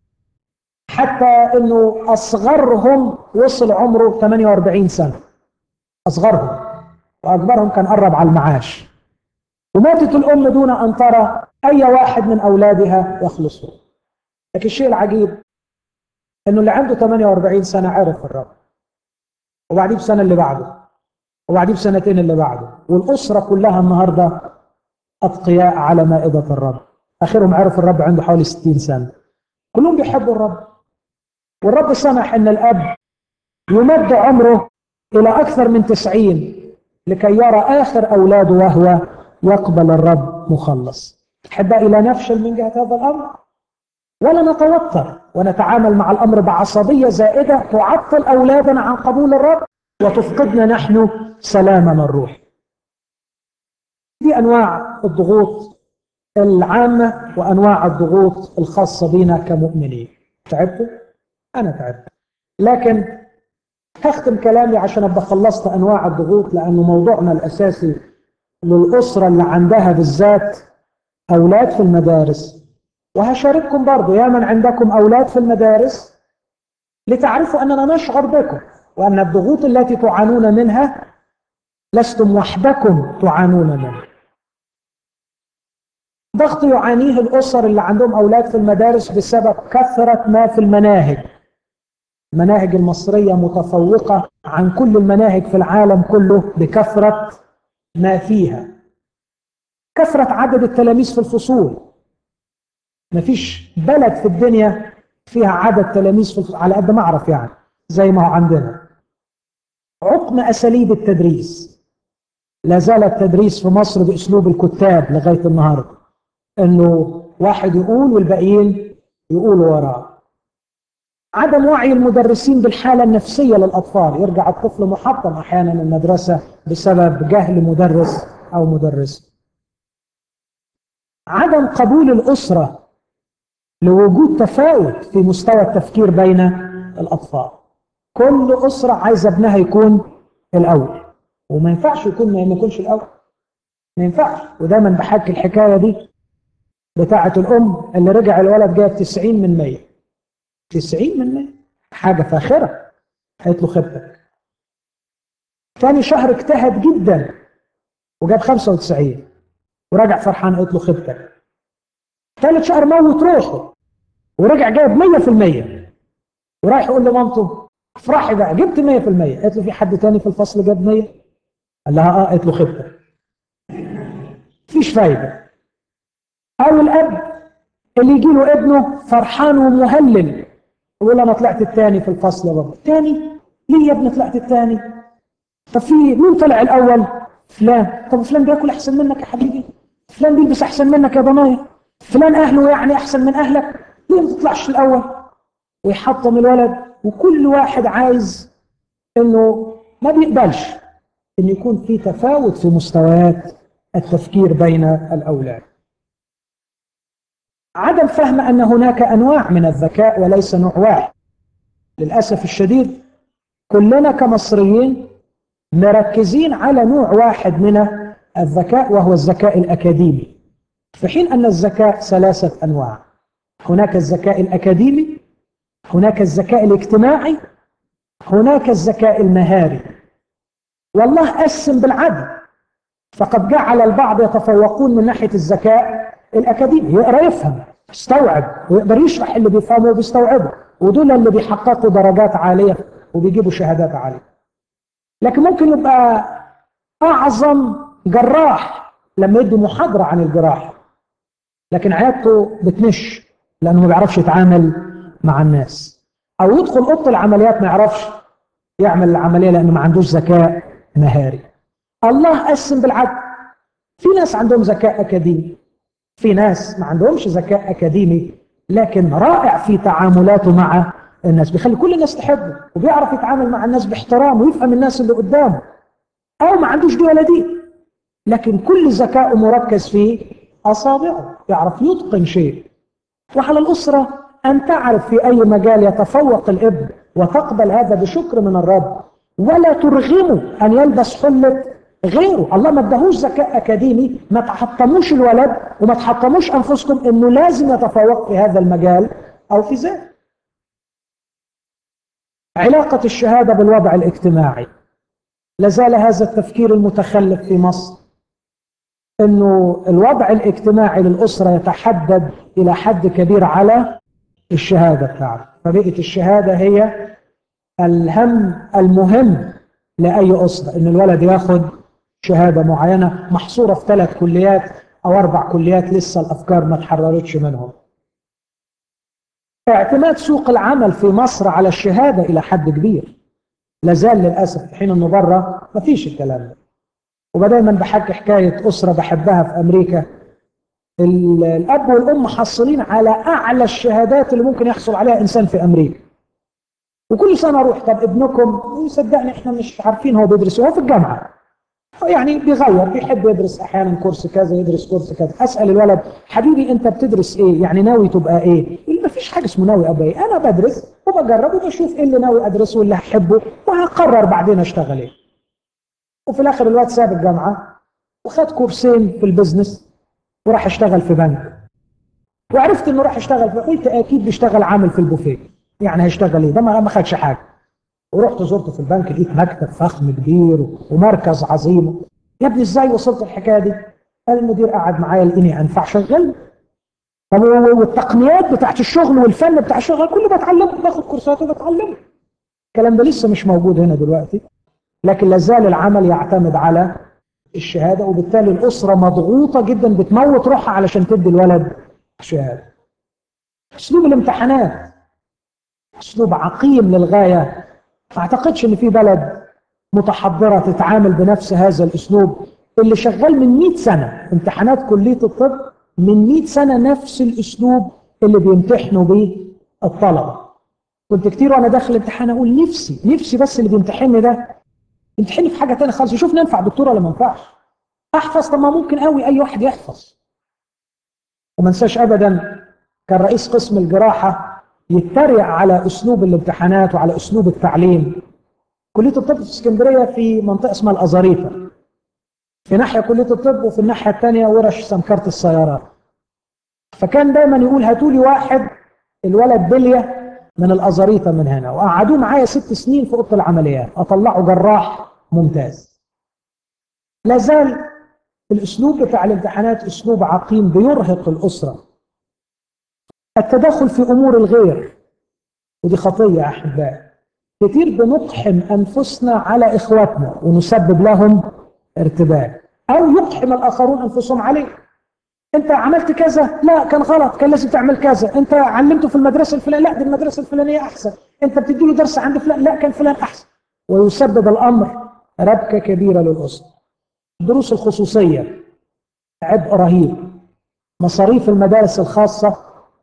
حتى انه اصغرهم وصل عمره 48 سنه اصغرهم واكبرهم كان قرب على المعاش وماتت الام دون ان ترى اي واحد من اولادها يخلصون لكن الشيء العجيب انه اللي عنده 48 سنه عرف الرب وبعديه بسنه اللي بعده وبعديه بسنتين اللي بعده والاسره كلها النهارده اتقياء على مائده الرب اخرهم عرف الرب عنده حوالي 60 سنه كلهم بيحبوا الرب والرب سمح ان الاب يمد عمره الى اكثر من 90 لكي يرى اخر اولاده وهو يقبل الرب مخلص احبائي لا نفشل من جهه هذا الامر ولا نتوتر ونتعامل مع الامر بعصبيه زائده تعطل اولادنا عن قبول الرب وتفقدنا نحن سلامنا الروحي دي انواع الضغوط العامه وانواع الضغوط الخاصه بنا كمؤمنين تعبتوا انا تعبت لكن هختم كلامي عشان ابقى خلصت انواع الضغوط لانه موضوعنا الاساسي للاسره اللي عندها بالذات اولاد في المدارس وهشارككم برضو يا من عندكم اولاد في المدارس لتعرفوا اننا نشعر بكم وان الضغوط التي تعانون منها لستم وحدكم تعانون منها ضغط يعانيه الاسر اللي عندهم اولاد في المدارس بسبب كثره ما في المناهج المناهج المصريه متفوقه عن كل المناهج في العالم كله بكثره ما فيها كثره عدد التلاميذ في الفصول مفيش بلد في الدنيا فيها عدد تلاميذ في الفصول على قد ما اعرف يعني زي ما هو عندنا عقم اساليب التدريس لا زال التدريس في مصر باسلوب الكتاب لغايه النهارده انه واحد يقول والباقيين يقولوا وراه عدم وعي المدرسين بالحاله النفسيه للاطفال يرجع الطفل محطم احيانا المدرسه بسبب جهل مدرس او مدرس عدم قبول الاسره لوجود تفاوت في مستوى التفكير بين الاطفال كل اسره عايزه ابنها يكون الاول وما ينفعش يكون ما يكونش الاول ما ينفعش ودايما بحكي الحكايه دي بتاعه الام اللي رجع الولد جايب 90 من 100 90 من 100 حاجه فاخره قالت له خبتك ثاني شهر اجتهد جدا وجاب 95 ورجع فرحان قالت له خبتك ثالث شهر موت روحه ورجع جايب 100% ورايح يقول لمامته افرحي بقى جبت 100% قالت له في حد تاني في الفصل جاب 100 قال لها اه قالت له خبتك مفيش فايده او الاب اللي يجي له ابنه فرحان ومهلل يقول انا طلعت الثاني في الفصل يا بابا الثاني ليه يا ابني طلعت الثاني طب في مين طلع الاول فلان طب فلان بياكل احسن منك يا حبيبي فلان بيلبس احسن منك يا ضنايا فلان اهله يعني احسن من اهلك ليه ما تطلعش الاول ويحطم الولد وكل واحد عايز انه ما بيقبلش ان يكون في تفاوت في مستويات التفكير بين الاولاد عدم فهم ان هناك انواع من الذكاء وليس نوع واحد للاسف الشديد كلنا كمصريين مركزين على نوع واحد من الذكاء وهو الذكاء الاكاديمي في حين ان الذكاء ثلاثه انواع هناك الذكاء الاكاديمي هناك الذكاء الاجتماعي هناك الذكاء المهاري والله قسم بالعدل فقد جعل البعض يتفوقون من ناحيه الذكاء الاكاديمي يقرا يفهم يستوعب ويقدر يشرح اللي بيفهمه وبيستوعبه ودول اللي بيحققوا درجات عاليه وبيجيبوا شهادات عاليه لكن ممكن يبقى اعظم جراح لما يدي محاضره عن الجراحه لكن عيادته بتنش لانه ما بيعرفش يتعامل مع الناس او يدخل اوضه العمليات ما يعرفش يعمل العمليه لانه ما عندوش ذكاء مهاري الله قسم بالعدل في ناس عندهم ذكاء أكاديمي في ناس ما عندهمش ذكاء أكاديمي لكن رائع في تعاملاته مع الناس بيخلي كل الناس تحبه وبيعرف يتعامل مع الناس باحترام ويفهم الناس اللي قدامه أو ما عندوش دي ولا دي لكن كل ذكاءه مركز في أصابعه يعرف يتقن شيء وعلى الأسرة أن تعرف في أي مجال يتفوق الابن وتقبل هذا بشكر من الرب ولا ترغمه أن يلبس حلة غيره الله ما ادهوش ذكاء أكاديمي ما تحطموش الولد وما تحطموش أنفسكم أنه لازم يتفوق في هذا المجال أو في ذاك علاقة الشهادة بالوضع الاجتماعي لازال هذا التفكير المتخلف في مصر انه الوضع الاجتماعي للاسره يتحدد الى حد كبير على الشهاده بتاعته فبقت الشهاده هي الهم المهم لاي اسره ان الولد ياخد شهاده معينه محصوره في ثلاث كليات او اربع كليات لسه الافكار ما اتحررتش منهم اعتماد سوق العمل في مصر على الشهاده الى حد كبير لازال للاسف في حين انه بره ما فيش الكلام ده ودايما بحكي حكايه اسره بحبها في امريكا الاب والام محصلين على اعلى الشهادات اللي ممكن يحصل عليها انسان في امريكا وكل سنه اروح طب ابنكم صدقني احنا مش عارفين هو بيدرس هو في الجامعه يعني بيغير بيحب يدرس احيانا كورس كذا يدرس كورس كذا اسال الولد حبيبي انت بتدرس ايه يعني ناوي تبقى ايه يقول ما فيش حاجه اسمه ناوي ابقى ايه انا بدرس وبجرب وبشوف ايه اللي ناوي ادرسه واللي هحبه وهقرر بعدين اشتغل ايه وفي الاخر الواد ساب الجامعه وخد كورسين في البزنس وراح اشتغل في بنك وعرفت انه راح يشتغل قلت اكيد بيشتغل عامل في البوفيه يعني هيشتغل ايه ده ما خدش حاجه ورحت زرته في البنك لقيت مكتب فخم كبير ومركز عظيم يا ابني ازاي وصلت الحكايه دي؟ قال المدير قعد معايا لقيني انفع شغل طب والتقنيات بتاعت الشغل والفن بتاع الشغل كله بتعلمه باخد كورسات وبتعلمه الكلام ده لسه مش موجود هنا دلوقتي لكن لازال العمل يعتمد على الشهاده وبالتالي الاسره مضغوطه جدا بتموت روحها علشان تدي الولد شهاده. اسلوب الامتحانات اسلوب عقيم للغايه ما اعتقدش ان في بلد متحضره تتعامل بنفس هذا الاسلوب اللي شغال من 100 سنه امتحانات كليه الطب من 100 سنه نفس الاسلوب اللي بيمتحنوا بيه الطلبه كنت كتير وانا داخل الامتحان اقول نفسي نفسي بس اللي بيمتحني ده يمتحني في حاجه ثانيه خالص يشوف ننفع دكتور ولا ما ينفعش احفظ طب ما ممكن قوي اي واحد يحفظ وما انساش ابدا كان رئيس قسم الجراحه يتريق على اسلوب الامتحانات وعلى اسلوب التعليم كليه الطب في اسكندريه في منطقه اسمها الازاريطه في ناحيه كليه الطب وفي الناحيه الثانيه ورش سمكره السيارات فكان دايما يقول هاتوا لي واحد الولد بليه من الازاريطه من هنا وقعدوه معايا ست سنين في اوضه العمليات اطلعه جراح ممتاز لا زال الاسلوب بتاع الامتحانات اسلوب عقيم بيرهق الاسره التدخل في امور الغير ودي خطيه يا احبائي كتير بنقحم انفسنا على اخواتنا ونسبب لهم ارتباك او يقحم الاخرون انفسهم عليه انت عملت كذا لا كان غلط كان لازم تعمل كذا انت علمته في المدرسه الفلانيه لا دي المدرسه الفلانيه احسن انت بتدي له درس عند فلان لا كان فلان احسن ويسبب الامر ربكه كبيره للاسره الدروس الخصوصيه عبء رهيب مصاريف المدارس الخاصه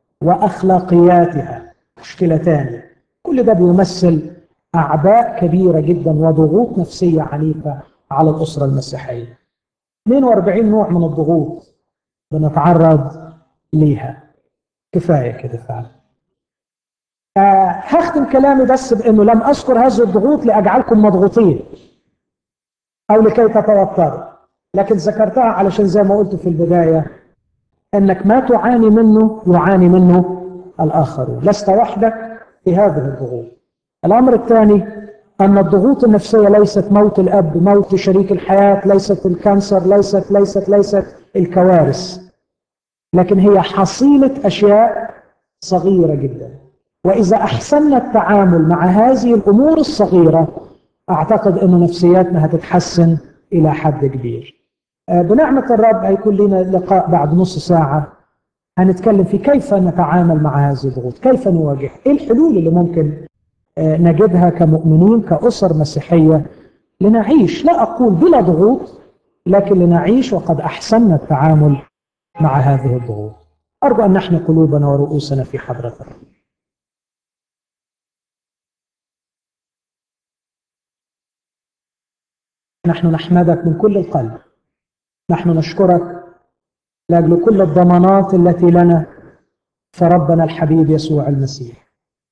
واخلاقياتها مشكله ثانيه كل ده بيمثل اعباء كبيره جدا وضغوط نفسيه عنيفه على الاسره المسيحيه 42 نوع من الضغوط بنتعرض ليها كفايه كده فعلا آه هختم كلامي بس بانه لم اذكر هذه الضغوط لاجعلكم مضغوطين او لكي تتوتروا لكن ذكرتها علشان زي ما قلت في البدايه انك ما تعاني منه يعاني منه الاخرون لست وحدك في هذه الضغوط الامر الثاني ان الضغوط النفسيه ليست موت الاب موت شريك الحياه ليست الكانسر ليست ليست ليست الكوارث لكن هي حصيله اشياء صغيره جدا واذا احسننا التعامل مع هذه الامور الصغيره اعتقد ان نفسياتنا هتتحسن الى حد كبير بنعمه الرب هيكون لنا لقاء بعد نص ساعه هنتكلم في كيف نتعامل مع هذه الضغوط كيف نواجهها ايه الحلول اللي ممكن نجدها كمؤمنين كأسر مسيحية لنعيش لا أقول بلا ضغوط لكن لنعيش وقد أحسننا التعامل مع هذه الضغوط أرجو أن نحن قلوبنا ورؤوسنا في حضرة الرب نحن نحمدك من كل القلب نحن نشكرك لاجل كل الضمانات التي لنا في ربنا الحبيب يسوع المسيح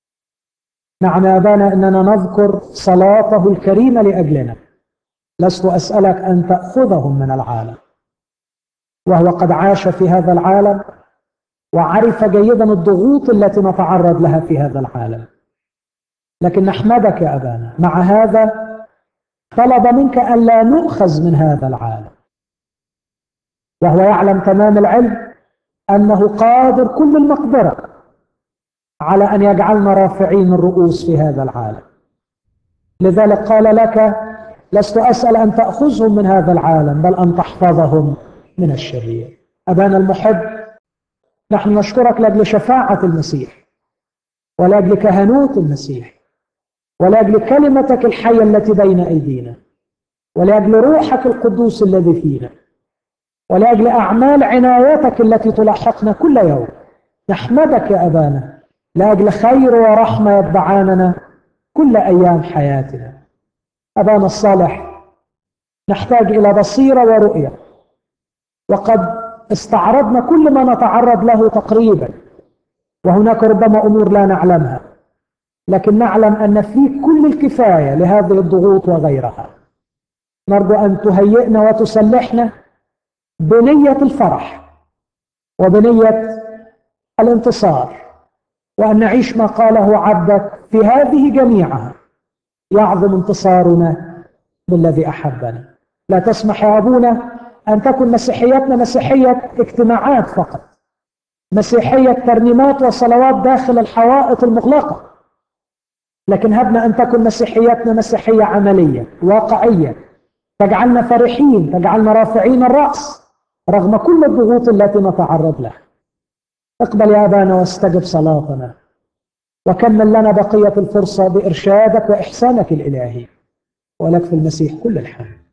نعم يا ابانا اننا نذكر صلاته الكريمه لاجلنا لست اسالك ان تاخذهم من العالم وهو قد عاش في هذا العالم وعرف جيدا الضغوط التي نتعرض لها في هذا العالم لكن نحمدك يا ابانا مع هذا طلب منك ان لا نؤخذ من هذا العالم وهو يعلم تمام العلم انه قادر كل المقدره على ان يجعلنا رافعين الرؤوس في هذا العالم لذلك قال لك لست اسال ان تاخذهم من هذا العالم بل ان تحفظهم من الشرير ابانا المحب نحن نشكرك لاجل شفاعه المسيح ولاجل كهنوت المسيح ولاجل كلمتك الحيه التي بين ايدينا ولاجل روحك القدوس الذي فينا ولاجل اعمال عنايتك التي تلاحقنا كل يوم نحمدك يا ابانا لاجل خير ورحمه يتبعاننا كل ايام حياتنا ابانا الصالح نحتاج الى بصيره ورؤيه وقد استعرضنا كل ما نتعرض له تقريبا وهناك ربما امور لا نعلمها لكن نعلم ان في كل الكفايه لهذه الضغوط وغيرها نرجو ان تهيئنا وتسلحنا بنيه الفرح وبنيه الانتصار وان نعيش ما قاله عبدك في هذه جميعها يعظم انتصارنا بالذي احبنا لا تسمح يا ابونا ان تكن مسيحيتنا مسيحيه اجتماعات فقط مسيحيه ترنيمات وصلوات داخل الحوائط المغلقه لكن هبنا ان تكن مسيحيتنا مسيحيه عمليه واقعيه تجعلنا فرحين تجعلنا رافعين الراس رغم كل الضغوط التي نتعرض لها اقبل يا ابانا واستجب صلاتنا وكمل لنا بقيه الفرصه بارشادك واحسانك الالهي ولك في المسيح كل الحمد